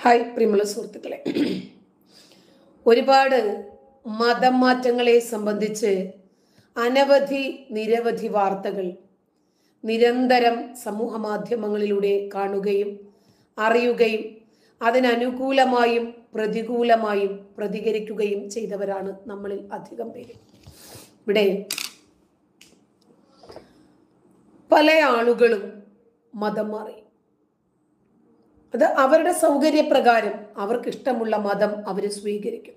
Hi പ്രിയമുള്ള സുഹൃത്തുക്കളെ ഒരുപാട് മതം മാറ്റങ്ങളെ സംബന്ധിച്ച് അനവധി നിരവധി വാർത്തകൾ നിരന്തരം സമൂഹ മാധ്യമങ്ങളിലൂടെ കാണുകയും അറിയുകയും അതിനനുകൂലമായും പ്രതികൂലമായും പ്രതികരിക്കുകയും ചെയ്തവരാണ് നമ്മളിൽ അധികം പേര് ഇവിടെ പല ആളുകളും മതം മാറി അത് അവരുടെ സൗകര്യപ്രകാരം അവർക്ക് ഇഷ്ടമുള്ള മതം അവർ സ്വീകരിക്കുന്നു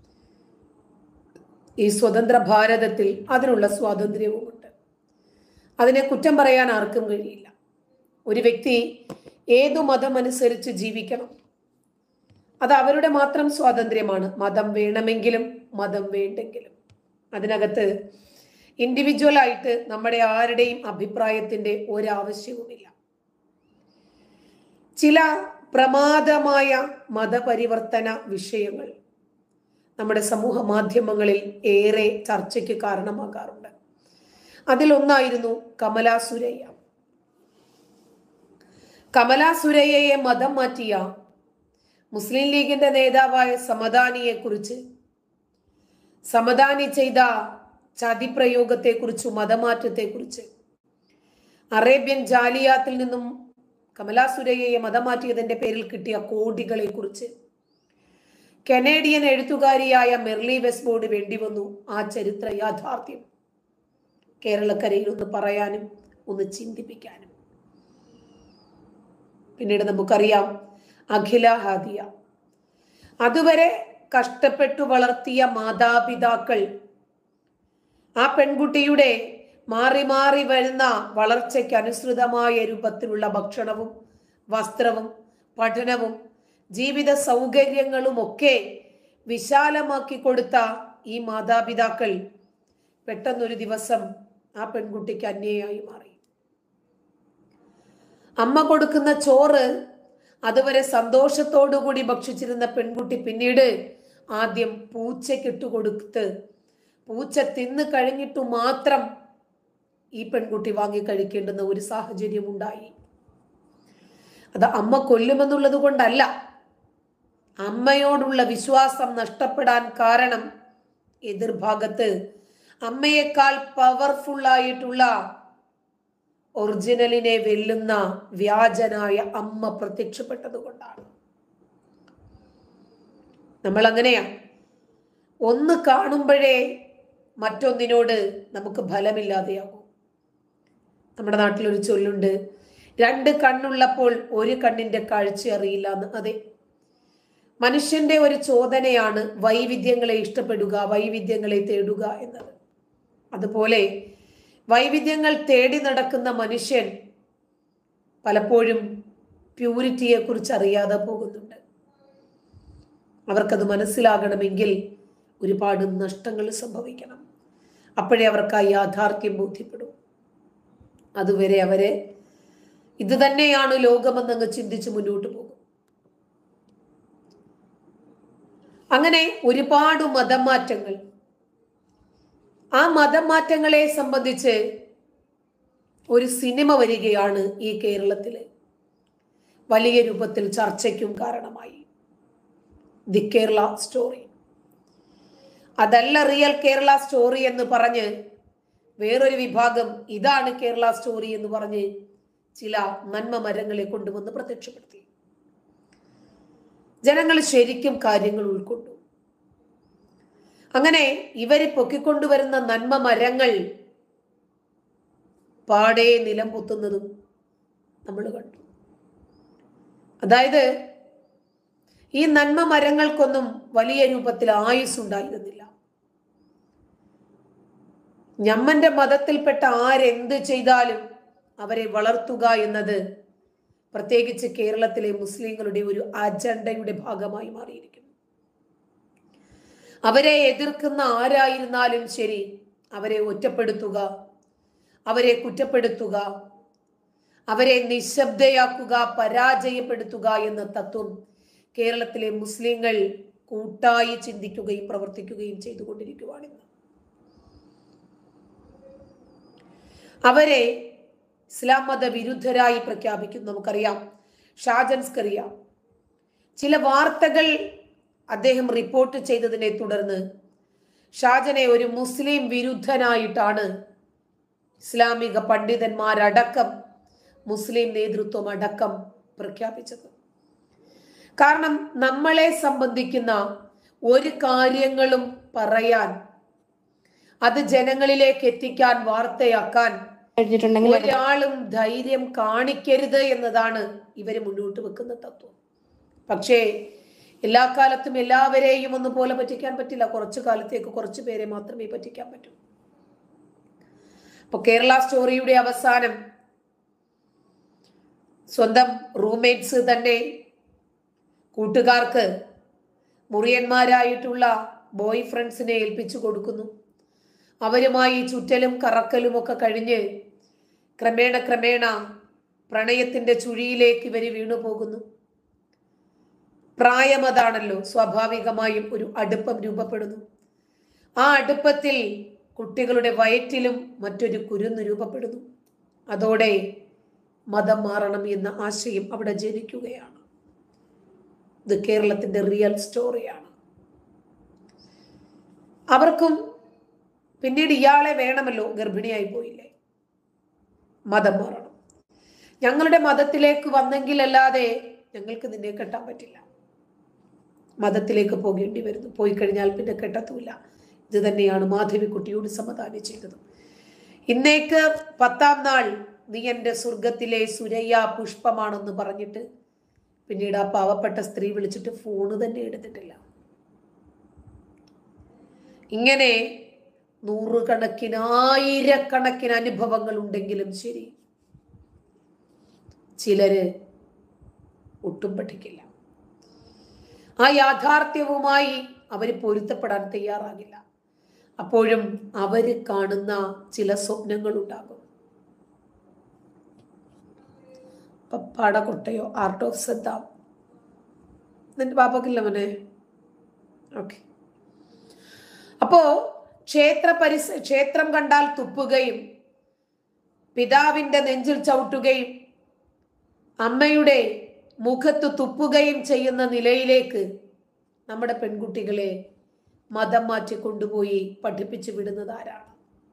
ഈ സ്വതന്ത്ര ഭാരതത്തിൽ അതിനുള്ള സ്വാതന്ത്ര്യവുമുണ്ട് അതിനെ കുറ്റം പറയാൻ ആർക്കും കഴിയില്ല ഒരു വ്യക്തി ഏതു മതം അനുസരിച്ച് ജീവിക്കണം അത് അവരുടെ മാത്രം സ്വാതന്ത്ര്യമാണ് മതം വേണമെങ്കിലും മതം വേണ്ടെങ്കിലും അതിനകത്ത് ഇൻഡിവിജ്വൽ ആയിട്ട് നമ്മുടെ ആരുടെയും അഭിപ്രായത്തിന്റെ ഒരാവശ്യവുമില്ല ചില പ്രമാദമായ മതപരിവർത്തന വിഷയങ്ങൾ നമ്മുടെ സമൂഹ മാധ്യമങ്ങളിൽ ഏറെ ചർച്ചയ്ക്ക് കാരണമാകാറുണ്ട് അതിലൊന്നായിരുന്നു കമലാ സുരയ്യ കമലാ സുരയ്യയെ മതം മാറ്റിയ മുസ്ലിം ലീഗിന്റെ നേതാവായ സമദാനിയെ കുറിച്ച് സമദാനി ചെയ്ത ചതിപ്രയോഗത്തെക്കുറിച്ച് മതമാറ്റത്തെക്കുറിച്ച് അറേബ്യൻ ജാലിയാത്തിൽ നിന്നും കമലാ സുരയ്യയെ മതം മാറ്റിയതിന്റെ പേരിൽ കിട്ടിയ കോടികളെ കുറിച്ച് കനേഡിയൻ എഴുത്തുകാരിയായ മെർലി വെസ്ബോർഡ് വേണ്ടിവന്നു ആ ചരിത്ര യാഥാർത്ഥ്യം കേരളക്കരയിൽ ഒന്ന് പറയാനും ഒന്ന് ചിന്തിപ്പിക്കാനും പിന്നീട് നമുക്കറിയാം അഖില ഹാദിയ അതുവരെ കഷ്ടപ്പെട്ടു വളർത്തിയ മാതാപിതാക്കൾ ആ പെൺകുട്ടിയുടെ മാറി മാറി വരുന്ന വളർച്ചയ്ക്ക് അനുസൃതമായ രൂപത്തിലുള്ള ഭക്ഷണവും വസ്ത്രവും പഠനവും ജീവിത സൗകര്യങ്ങളും ഒക്കെ വിശാലമാക്കി കൊടുത്ത ഈ മാതാപിതാക്കൾ പെട്ടെന്നൊരു ദിവസം ആ പെൺകുട്ടിക്ക് അന്യയായി മാറി അമ്മ കൊടുക്കുന്ന ചോറ് അതുവരെ സന്തോഷത്തോടുകൂടി ഭക്ഷിച്ചിരുന്ന പെൺകുട്ടി പിന്നീട് ആദ്യം പൂച്ചയ്ക്കിട്ട് കൊടുത്ത് പൂച്ച തിന്ന് കഴിഞ്ഞിട്ടു മാത്രം ഈ പെൺകുട്ടി വാങ്ങി കഴിക്കേണ്ടുന്ന ഒരു സാഹചര്യം ഉണ്ടായി അത് അമ്മ കൊല്ലുമെന്നുള്ളത് കൊണ്ടല്ല അമ്മയോടുള്ള വിശ്വാസം നഷ്ടപ്പെടാൻ കാരണം എതിർഭാഗത്ത് അമ്മയേക്കാൾ പവർഫുൾ ആയിട്ടുള്ള ഒറിജിനലിനെ വെല്ലുന്ന വ്യാജനായ അമ്മ പ്രത്യക്ഷപ്പെട്ടത് കൊണ്ടാണ് നമ്മൾ അങ്ങനെയാ ഒന്ന് കാണുമ്പോഴേ മറ്റൊന്നിനോട് നമുക്ക് ഫലമില്ലാതെയാകും നമ്മുടെ നാട്ടിലൊരു ചൊല്ലുണ്ട് രണ്ട് കണ്ണുള്ളപ്പോൾ ഒരു കണ്ണിന്റെ കാഴ്ച അറിയില്ല എന്ന് അതെ മനുഷ്യന്റെ ഒരു ചോദനയാണ് വൈവിധ്യങ്ങളെ ഇഷ്ടപ്പെടുക വൈവിധ്യങ്ങളെ തേടുക എന്നത് അതുപോലെ വൈവിധ്യങ്ങൾ തേടി നടക്കുന്ന മനുഷ്യൻ പലപ്പോഴും പ്യൂരിറ്റിയെ കുറിച്ച് അറിയാതെ പോകുന്നുണ്ട് അവർക്കത് മനസ്സിലാകണമെങ്കിൽ ഒരുപാട് നഷ്ടങ്ങൾ സംഭവിക്കണം അപ്പോഴേ അവർക്ക് ആ യാഥാർത്ഥ്യം ബോധ്യപ്പെടും അതുവരെ അവരെ ഇത് തന്നെയാണ് ലോകമെന്നങ്ങ് ചിന്തിച്ച് മുന്നോട്ട് പോകും അങ്ങനെ ഒരുപാട് മതം മാറ്റങ്ങൾ ആ മതം മാറ്റങ്ങളെ സംബന്ധിച്ച് ഒരു സിനിമ വരികയാണ് ഈ കേരളത്തില് വലിയ രൂപത്തിൽ ചർച്ചയ്ക്കും കാരണമായി ദി കേരള സ്റ്റോറി അതല്ല റിയൽ കേരള സ്റ്റോറി എന്ന് പറഞ്ഞ് വേറൊരു വിഭാഗം ഇതാണ് കേരള സ്റ്റോറി എന്ന് പറഞ്ഞ് ചില നന്മ മരങ്ങളെ കൊണ്ടുവന്ന് പ്രത്യക്ഷപ്പെടുത്തി ജനങ്ങൾ ശരിക്കും കാര്യങ്ങൾ ഉൾക്കൊണ്ടു അങ്ങനെ ഇവര് പൊക്കിക്കൊണ്ടുവരുന്ന നന്മ മരങ്ങൾ പാടെ നിലം പൊത്തുന്നതും നമ്മൾ കണ്ടു അതായത് ഈ നന്മ മരങ്ങൾക്കൊന്നും വലിയ രൂപത്തിൽ ആയുസ് ഉണ്ടായിരുന്നില്ല ഞമ്മന്റെ മതത്തിൽപ്പെട്ട ആരെന്ത് ചെയ്താലും അവരെ വളർത്തുക എന്നത് പ്രത്യേകിച്ച് കേരളത്തിലെ മുസ്ലിങ്ങളുടെ ഒരു അജണ്ടയുടെ ഭാഗമായി മാറിയിരിക്കുന്നു അവരെ എതിർക്കുന്ന ആരായിരുന്നാലും ശരി അവരെ ഒറ്റപ്പെടുത്തുക അവരെ കുറ്റപ്പെടുത്തുക അവരെ നിശബ്ദയാക്കുക പരാജയപ്പെടുത്തുക എന്ന തത്വം കേരളത്തിലെ മുസ്ലിങ്ങൾ കൂട്ടായി ചിന്തിക്കുകയും പ്രവർത്തിക്കുകയും ചെയ്തുകൊണ്ടിരിക്കുവാണിന്ന് അവരെ ഇസ്ലാം മത വിരുദ്ധരായി പ്രഖ്യാപിക്കുന്നു നമുക്കറിയാം ഷാജൻസ്കറിയ ചില വാർത്തകൾ അദ്ദേഹം റിപ്പോർട്ട് ചെയ്തതിനെ തുടർന്ന് ഷാജനെ ഒരു മുസ്ലിം വിരുദ്ധനായിട്ടാണ് ഇസ്ലാമിക പണ്ഡിതന്മാരടക്കം മുസ്ലിം നേതൃത്വം അടക്കം പ്രഖ്യാപിച്ചത് കാരണം നമ്മളെ സംബന്ധിക്കുന്ന ഒരു കാര്യങ്ങളും പറയാൻ അത് ജനങ്ങളിലേക്ക് എത്തിക്കാൻ വാർത്തയാക്കാൻ കഴിഞ്ഞിട്ടുണ്ടെങ്കിൽ ഒരാളും ധൈര്യം കാണിക്കരുത് എന്നതാണ് ഇവര് മുന്നോട്ട് വെക്കുന്ന തത്വം പക്ഷേ എല്ലാ കാലത്തും എല്ലാവരെയും ഒന്നുപോലെ പറ്റിക്കാൻ പറ്റില്ല കുറച്ചു കാലത്തേക്ക് കുറച്ചു പേരെ മാത്രമേ പറ്റിക്കാൻ പറ്റൂ അപ്പൊ കേരള സ്റ്റോറിയുടെ അവസാനം സ്വന്തം റൂംമേറ്റ്സ് തന്നെ കൂട്ടുകാർക്ക് മുറിയന്മാരായിട്ടുള്ള ബോയ് ഫ്രണ്ട്സിനെ ഏൽപ്പിച്ചു കൊടുക്കുന്നു അവരുമായി ചുറ്റലും കറക്കലും ഒക്കെ കഴിഞ്ഞ് ക്രമേണ ക്രമേണ പ്രണയത്തിന്റെ ചുഴിയിലേക്ക് ഇവർ വീണു പോകുന്നു പ്രായം അതാണല്ലോ സ്വാഭാവികമായും ഒരു അടുപ്പം രൂപപ്പെടുന്നു ആ അടുപ്പത്തിൽ കുട്ടികളുടെ വയറ്റിലും മറ്റൊരു കുരുന്ന് രൂപപ്പെടുന്നു അതോടെ മതം മാറണം എന്ന ആശയം അവിടെ ജനിക്കുകയാണ് ഇത് കേരളത്തിന്റെ റിയൽ സ്റ്റോറിയാണ് അവർക്കും പിന്നീട് ഇയാളെ വേണമല്ലോ ഗർഭിണിയായി പോയില്ലേ മതം മാറണം ഞങ്ങളുടെ മതത്തിലേക്ക് വന്നെങ്കിലല്ലാതെ ഞങ്ങൾക്ക് നിന്നെ കെട്ടാൻ പറ്റില്ല മതത്തിലേക്ക് പോകേണ്ടി വരുന്നു പോയി കഴിഞ്ഞാൽ പിന്നെ കെട്ടത്തുമില്ല ഇത് തന്നെയാണ് മാധവിക്കുട്ടിയോട് സമാധാനം ചെയ്തത് ഇന്നേക്ക് പത്താം നാൾ നീ എൻ്റെ സ്വർഗത്തിലെ സുരയ്യ പുഷ്പമാണെന്ന് പറഞ്ഞിട്ട് പിന്നീട് ആ പാവപ്പെട്ട സ്ത്രീ വിളിച്ചിട്ട് ഫോണ് തന്നെ എടുത്തിട്ടില്ല ഇങ്ങനെ നൂറുകണക്കിന് ആയിരക്കണക്കിന് അനുഭവങ്ങൾ ഉണ്ടെങ്കിലും ശരി ചിലര് ഒട്ടും പഠിക്കില്ല ആ യാഥാർത്ഥ്യവുമായി അവർ പൊരുത്തപ്പെടാൻ തയ്യാറാകില്ല അപ്പോഴും അവര് കാണുന്ന ചില സ്വപ്നങ്ങൾ ഉണ്ടാകും പപ്പാട കൊട്ടയോ ആർട്ട് ഓഫ് സദ്ദാം നിന്റെ പാപ്പക്കില്ല മോനെ ഓക്കെ അപ്പോ ക്ഷേത്ര പരിസ ക്ഷേത്രം കണ്ടാൽ തുപ്പുകയും പിതാവിന്റെ നെഞ്ചിൽ ചവിട്ടുകയും അമ്മയുടെ മുഖത്ത് തുപ്പുകയും ചെയ്യുന്ന നിലയിലേക്ക് നമ്മുടെ പെൺകുട്ടികളെ മതം മാറ്റി കൊണ്ടുപോയി പഠിപ്പിച്ചു വിടുന്നത് ആരാണ്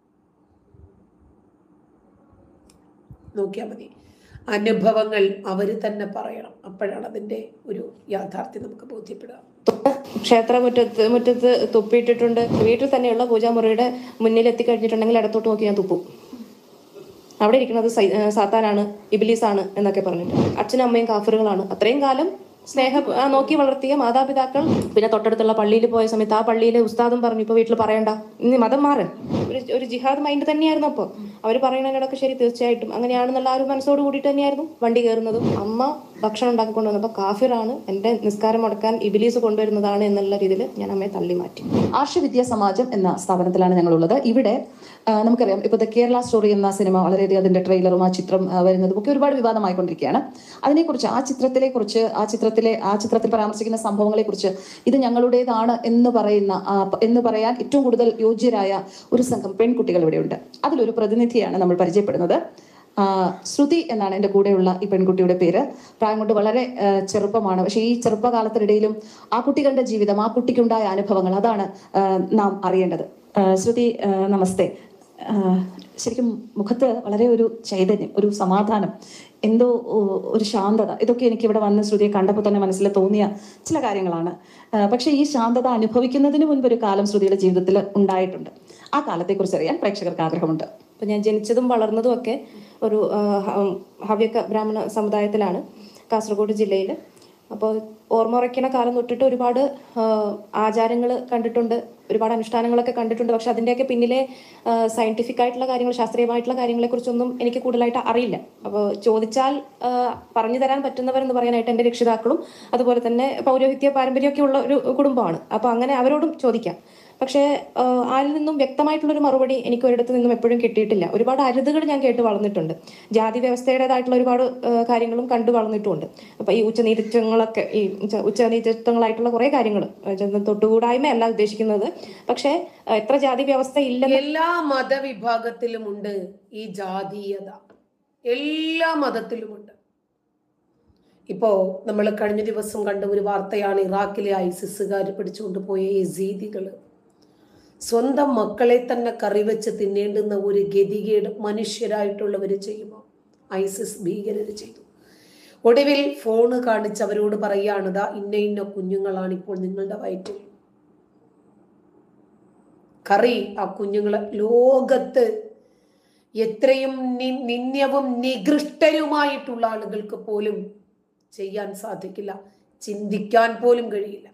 നോക്കിയാൽ മതി അനുഭവങ്ങൾ അവർ തന്നെ പറയണം അപ്പോഴാണ് അതിൻ്റെ ഒരു യാഥാർത്ഥ്യം നമുക്ക് ബോധ്യപ്പെടുക ക്ഷേത്ര മുറ്റത്ത് മുറ്റത്ത് തുപ്പിയിട്ടിട്ടുണ്ട് വീട്ടിൽ തന്നെയുള്ള പൂജാമുറിയുടെ മുന്നിൽ എത്തിക്കഴിഞ്ഞിട്ടുണ്ടെങ്കിൽ ഇടത്തോട്ട് നോക്കി ഞാൻ തുപ്പും അവിടെ ഇരിക്കുന്നത് സൈ- ഏഹ് സാത്താനാണ് ഇബിലീസാണ് എന്നൊക്കെ പറഞ്ഞിട്ട് അച്ഛനും അമ്മയും കാഫറുകളാണ് അത്രയും കാലം സ്നേഹം ആ, നോക്കി വളർത്തിയ മാതാപിതാക്കൾ പിന്നെ തൊട്ടടുത്തുള്ള പള്ളിയിൽ പോയ സമയത്ത് ആ പള്ളിയിലെ ഉസ്താദും പറഞ്ഞു ഇപ്പൊ വീട്ടിൽ പറയണ്ട ഇനി മതം മാറ് ഒരു ഒരു ജിഹാദ് മൈൻഡ് തന്നെയായിരുന്നു അപ്പോൾ അവർ പറയുന്നതിനോടൊക്കെ ശരി തീർച്ചയായിട്ടും അങ്ങനെയാണെന്നുള്ള ആ ഒരു മനസ്സോട് കൂടിയിട്ട് തന്നെയായിരുന്നു വണ്ടി കയറുന്നതും അമ്മ ഭക്ഷണം ഉണ്ടാക്കി കൊണ്ടുവന്നപ്പോൾ കാഫിറാണ് എൻ്റെ നിസ്കാരം മുടക്കാൻ ഇബിലീസ് കൊണ്ടുവരുന്നതാണ് എന്നുള്ള രീതിയിൽ ഞാൻ അമ്മയെ തള്ളി മാറ്റി ആർഷവിദ്യാ സമാജം എന്ന സ്ഥാപനത്തിലാണ് ഞങ്ങളുള്ളത് ഇവിടെ ആ, നമുക്കറിയാം ഇപ്പോൾ ദ കേരള സ്റ്റോറി എന്ന സിനിമ വളരെയധികം അതിന്റെ ട്രെയിലറും ആ ചിത്രം ആ, വരുന്നതും ഒക്കെ ഒരുപാട് വിവാദമായിക്കൊണ്ടിരിക്കുകയാണ് അതിനെക്കുറിച്ച് ആ ചിത്രത്തിലെ കുറിച്ച് ആ ചിത്രത്തിലെ ആ ചിത്രത്തിൽ പരാമർശിക്കുന്ന സംഭവങ്ങളെ കുറിച്ച് ഇത് ഞങ്ങളുടേതാണ് എന്ന് പറയുന്ന ആ, പ- എന്ന് പറയാൻ ഏറ്റവും കൂടുതൽ യോഗ്യരായ ഒരു സംഘം പെൺകുട്ടികൾ ഇവിടെയുണ്ട് അതിലൊരു പ്രതിനിധിയാണ് നമ്മൾ പരിചയപ്പെടുന്നത് ആ, ശ്രുതി എന്നാണ് എൻ്റെ കൂടെയുള്ള ഈ പെൺകുട്ടിയുടെ പേര് പ്രായം കൊണ്ട് വളരെ ആ, ചെറുപ്പമാണ് പക്ഷേ ഈ ചെറുപ്പകാലത്തിനിടയിലും ആ കുട്ടികളുടെ ജീവിതം ആ കുട്ടിക്കുണ്ടായ അനുഭവങ്ങൾ അതാണ് ആ, നാം അറിയേണ്ടത് ആ, ശ്രുതി ആ, നമസ്തേ ആ, ശരിക്കും മുഖത്ത് വളരെ ഒരു ചൈതന്യം ഒരു സമാധാനം എന്തോ ഓ, ഒരു ശാന്തത ഇതൊക്കെ എനിക്ക് ഇവിടെ വന്ന് ശ്രുതിയെ കണ്ടപ്പോൾ തന്നെ മനസ്സിൽ തോന്നിയ ചില കാര്യങ്ങളാണ് ആ, പക്ഷേ ഈ ശാന്തത അനുഭവിക്കുന്നതിന് മുൻപ് ഒരു കാലം ശ്രുതിയുടെ ജീവിതത്തിൽ ഉണ്ടായിട്ടുണ്ട് ആ കാലത്തെക്കുറിച്ച് അറിയാൻ പ്രേക്ഷകർക്ക് ആഗ്രഹമുണ്ട് അപ്പം ഞാൻ ജനിച്ചതും വളർന്നതും ഒക്കെ ഒരു ആ, ഹ- ഹവ്യക ബ്രാഹ്മണ സമുദായത്തിലാണ് കാസർഗോഡ് ജില്ലയിൽ അപ്പോൾ ഓർമ്മ ഉറയ്ക്കണ കാലം തൊട്ടിട്ട് ഒരുപാട് ആചാരങ്ങൾ കണ്ടിട്ടുണ്ട് ഒരുപാട് അനുഷ്ഠാനങ്ങളൊക്കെ കണ്ടിട്ടുണ്ട് പക്ഷെ അതിൻ്റെയൊക്കെ പിന്നിലെ സയന്റിഫിക് ആയിട്ടുള്ള കാര്യങ്ങൾ ശാസ്ത്രീയമായിട്ടുള്ള കാര്യങ്ങളെക്കുറിച്ചൊന്നും എനിക്ക് കൂടുതലായിട്ട് അറിയില്ല അപ്പോൾ ചോദിച്ചാൽ ആ, പറഞ്ഞു തരാൻ പറ്റുന്നവരെന്ന് പറയാനായിട്ട് എൻ്റെ രക്ഷിതാക്കളും അതുപോലെ തന്നെ പൗരോഹിത്യ പാരമ്പര്യമൊക്കെ ഉള്ള ഒരു കുടുംബമാണ് അപ്പോൾ അങ്ങനെ അവരോടും ചോദിക്കാം പക്ഷേ ആഹ് ആരിൽ നിന്നും വ്യക്തമായിട്ടുള്ളൊരു മറുപടി എനിക്ക് ഒരിടത്തു നിന്നും എപ്പോഴും കിട്ടിയിട്ടില്ല ഒരുപാട് അരുതുകൾ ഞാൻ കേട്ട് വളർന്നിട്ടുണ്ട് ജാതി വ്യവസ്ഥയുടേതായിട്ടുള്ള ഒരുപാട് ആഹ് കാര്യങ്ങളും കണ്ടു വളർന്നിട്ടുമുണ്ട് അപ്പൊ ഈ ഉച്ചനീചത്വങ്ങളൊക്കെ ഈ ഉച്ച- ഉച്ചനീചത്വങ്ങളായിട്ടുള്ള കുറെ കാര്യങ്ങൾ തൊട്ടുകൂടായ്മയല്ല ഉദ്ദേശിക്കുന്നത് പക്ഷേ ആഹ് എത്ര ജാതി വ്യവസ്ഥ ഇല്ലെന്ന് എല്ലാ മതവിഭാഗത്തിലുമുണ്ട് ഈ ജാതീയത എല്ലാ മതത്തിലുമുണ്ട് ഇപ്പോൾ നമ്മൾ കഴിഞ്ഞ ദിവസം കണ്ട ഒരു വാർത്തയാണ് ഇറാഖിലെ ഐസിസുകാർ പിടിച്ചുകൊണ്ട് പോയ യസീദികൾ സ്വന്തം മക്കളെ തന്നെ കറിവെച്ച് തിന്നേണ്ടുന്ന ഒരു ഗതികേട് മനുഷ്യരായിട്ടുള്ളവർ ചെയ്യുമോ ഐസിസ് ഭീകരർ ചെയ്തു ഒടുവിൽ ഫോണ് കാണിച്ച് അവരോട് പറയാണ് ദാ ഇന്ന ഇന്ന കുഞ്ഞുങ്ങളാണ് ഇപ്പോൾ നിങ്ങളുടെ വയറ്റിൽ കറി ആ കുഞ്ഞുങ്ങളെ ലോകത്ത് എത്രയും നി- നിന്ദ്യവും നികൃഷ്ടരുമായിട്ടുള്ള ആളുകൾക്ക് പോലും ചെയ്യാൻ സാധിക്കില്ല ചിന്തിക്കാൻ പോലും കഴിയില്ല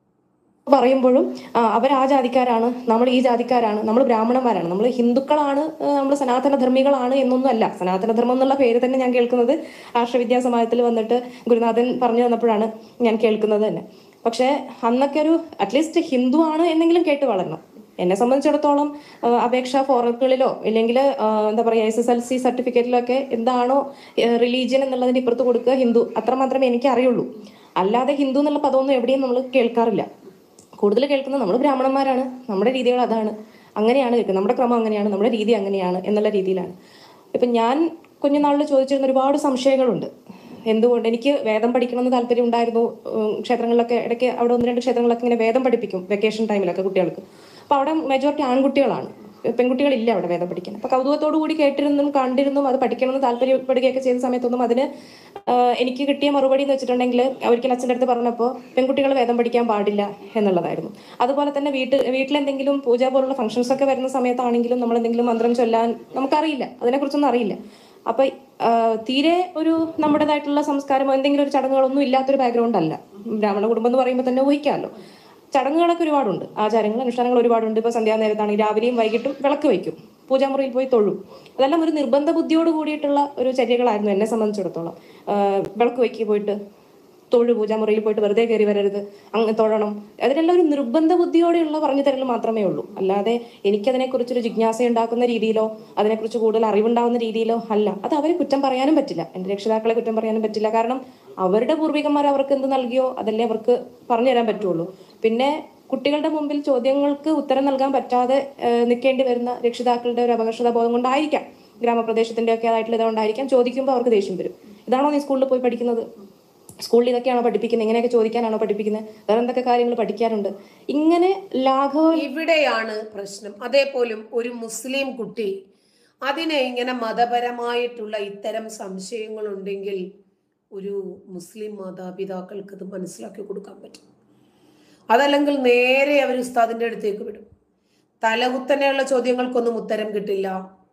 പറയുമ്പോഴും ആ, അവർ ആ ജാതിക്കാരാണ് നമ്മൾ ഈ ജാതിക്കാരാണ് നമ്മൾ ബ്രാഹ്മണന്മാരാണ് നമ്മൾ ഹിന്ദുക്കളാണ് നമ്മൾ സനാതന ധർമ്മികളാണ് എന്നൊന്നും അല്ല സനാതന ധർമ്മം എന്നുള്ള പേര് തന്നെ ഞാൻ കേൾക്കുന്നത് ആർഷവിദ്യാ സമാജത്തിൽ വന്നിട്ട് ഗുരുനാഥൻ പറഞ്ഞു തന്നപ്പോഴാണ് ഞാൻ കേൾക്കുന്നത് തന്നെ പക്ഷേ അന്നൊക്കെ ഒരു അറ്റ്ലീസ്റ്റ് ഹിന്ദു ആണ് എന്നെങ്കിലും കേട്ട് വളരണം എന്നെ സംബന്ധിച്ചിടത്തോളം ആ, അപേക്ഷ ഫോറക്കുകളിലോ ഇല്ലെങ്കിൽ എന്താ പറയുക എസ് എസ് എൽ സി സർട്ടിഫിക്കറ്റിലൊക്കെ എന്താണോ റിലീജിയൻ എന്നുള്ളതിന് ഇപ്പുറത്ത് കൊടുക്കുക ഹിന്ദു അത്ര മാത്രമേ എനിക്ക് അറിയുള്ളൂ അല്ലാതെ ഹിന്ദു എന്നുള്ള പദമൊന്നും എവിടെയും നമ്മൾ കേൾക്കാറില്ല കൂടുതൽ കേൾക്കുന്നത് നമ്മൾ ബ്രാഹ്മണന്മാരാണ് നമ്മുടെ രീതികൾ അതാണ് അങ്ങനെയാണ് കേൾക്കുന്നത് നമ്മുടെ ക്രമം അങ്ങനെയാണ് നമ്മുടെ രീതി അങ്ങനെയാണ് എന്നുള്ള രീതിയിലാണ് ഇപ്പം ഞാൻ കുഞ്ഞുനാളിൽ ചോദിച്ചിരുന്ന ഒരുപാട് സംശയങ്ങളുണ്ട് എന്തുകൊണ്ട് എനിക്ക് വേദം പഠിക്കണമെന്ന് താല്പര്യം ഉണ്ടായിരുന്നു ഉം, ക്ഷേത്രങ്ങളിലൊക്കെ ഇടയ്ക്ക് അവിടെ ഒന്ന് രണ്ട് ക്ഷേത്രങ്ങളിലൊക്കെ ഇങ്ങനെ വേദം പഠിപ്പിക്കും വെക്കേഷൻ ടൈമിലൊക്കെ കുട്ടികൾക്ക് അപ്പോൾ അവിടെ മെജോറിറ്റി ആൺകുട്ടികളാണ് പെൺകുട്ടികളില്ല അവിടെ വേദം പഠിക്കാൻ അപ്പോൾ കൗതുകത്തോടു കൂടി കേട്ടിരുന്നും കണ്ടിരുന്നും അത് പഠിക്കണമെന്ന് താല്പര്യപ്പെടുകയൊക്കെ ചെയ്ത സമയത്തൊന്നും അതിന് ആ, എനിക്ക് കിട്ടിയ മറുപടി എന്ന് വെച്ചിട്ടുണ്ടെങ്കിൽ ഒരിക്കൽ അച്ഛൻ്റെ അടുത്ത് പറഞ്ഞപ്പോൾ പെൺകുട്ടികൾ വേദം പഠിക്കാൻ പാടില്ല എന്നുള്ളതായിരുന്നു അതുപോലെ തന്നെ വീട്ടിൽ വീട്ടിലെന്തെങ്കിലും പൂജ പോലുള്ള ഫംഗ്ഷൻസ് ഒക്കെ വരുന്ന സമയത്താണെങ്കിലും നമ്മൾ എന്തെങ്കിലും മന്ത്രം ചൊല്ലാൻ നമുക്കറിയില്ല അതിനെക്കുറിച്ചൊന്നും അറിയില്ല അപ്പൊ ആ, തീരെ ഒരു നമ്മുടേതായിട്ടുള്ള സംസ്കാരമോ എന്തെങ്കിലും ഒരു ചടങ്ങുകളൊന്നും ഇല്ലാത്തൊരു ബാക്ക്ഗ്രൗണ്ട് അല്ല ബ്രാഹ്മണ കുടുംബം എന്ന് പറയുമ്പോൾ തന്നെ ഊഹിക്കാമല്ലോ ചടങ്ങുകളൊക്കെ ഒരുപാടുണ്ട് ആചാരങ്ങൾ അനുഷ്ഠാനങ്ങൾ ഒരുപാടുണ്ട് ഇപ്പോൾ സന്ധ്യാനേരത്താണെങ്കിൽ രാവിലെയും വൈകിട്ടും വിളക്ക് വയ്ക്കും പൂജാമുറിയിൽ പോയി തൊഴും അതെല്ലാം ഒരു നിർബന്ധ ബുദ്ധിയോട് കൂടിയിട്ടുള്ള ഒരു ചര്യകളായിരുന്നു എന്നെ സംബന്ധിച്ചിടത്തോളം ആ, വിളക്ക് വയ്ക്കി പോയിട്ട് തൊഴു പൂജാമുറിയിൽ പോയിട്ട് വെറുതെ കയറി വരരുത് അങ്ങ് തൊഴണം അതിനെല്ലാം ഒരു നിർബന്ധ ബുദ്ധിയോടെയുള്ള പറഞ്ഞു തരൽ മാത്രമേ ഉള്ളൂ അല്ലാതെ എനിക്കതിനെക്കുറിച്ചൊരു ജിജ്ഞാസ ഉണ്ടാക്കുന്ന രീതിയിലോ അതിനെക്കുറിച്ച് കൂടുതൽ അറിവുണ്ടാവുന്ന രീതിയിലോ അല്ല അത് അവരെ കുറ്റം പറയാനും പറ്റില്ല എൻ്റെ രക്ഷിതാക്കളെ കുറ്റം പറയാനും പറ്റില്ല കാരണം അവരുടെ പൂർവികന്മാർ അവർക്ക് എന്ത് നൽകിയോ അതല്ലേ അവർക്ക് പറഞ്ഞു തരാൻ പറ്റുള്ളൂ പിന്നെ കുട്ടികളുടെ മുമ്പിൽ ചോദ്യങ്ങൾക്ക് ഉത്തരം നൽകാൻ പറ്റാതെ ഏഹ്, നിൽക്കേണ്ടി വരുന്ന രക്ഷിതാക്കളുടെ ഒരു അപകർഷതാ ബോധം കൊണ്ടായിരിക്കാം ഗ്രാമപ്രദേശത്തിന്റെ ഒക്കെ ആയിട്ടുള്ള ഇതുകൊണ്ടായിരിക്കാം ചോദിക്കുമ്പോൾ അവർക്ക് ദേഷ്യം വരും ഇതാണോ നീ സ്കൂളിൽ പോയി പഠിക്കുന്നത് സ്കൂളിൽ ഇതൊക്കെയാണോ പഠിപ്പിക്കുന്നത് ഇങ്ങനെയൊക്കെ ചോദിക്കാനാണോ പഠിപ്പിക്കുന്നത് വേറെ എന്തൊക്കെ കാര്യങ്ങൾ പഠിക്കാനുണ്ട് ഇങ്ങനെ ലാഘവ ഇവിടെയാണ് പ്രശ്നം അതേപോലും ഒരു മുസ്ലിം കുട്ടി അതിനെ ഇങ്ങനെ മതപരമായിട്ടുള്ള ഇത്തരം സംശയങ്ങളുണ്ടെങ്കിൽ ഒരു മുസ്ലിം മാതാപിതാക്കൾക്ക് ഇത് മനസ്സിലാക്കി കൊടുക്കാൻ പറ്റും അതല്ലെങ്കിൽ നേരെ അവർ ഉസ്താദിന്റെ അടുത്തേക്ക് വിടും തലകുത്തനെയുള്ള ചോദ്യങ്ങൾക്കൊന്നും ഉത്തരം കിട്ടില്ല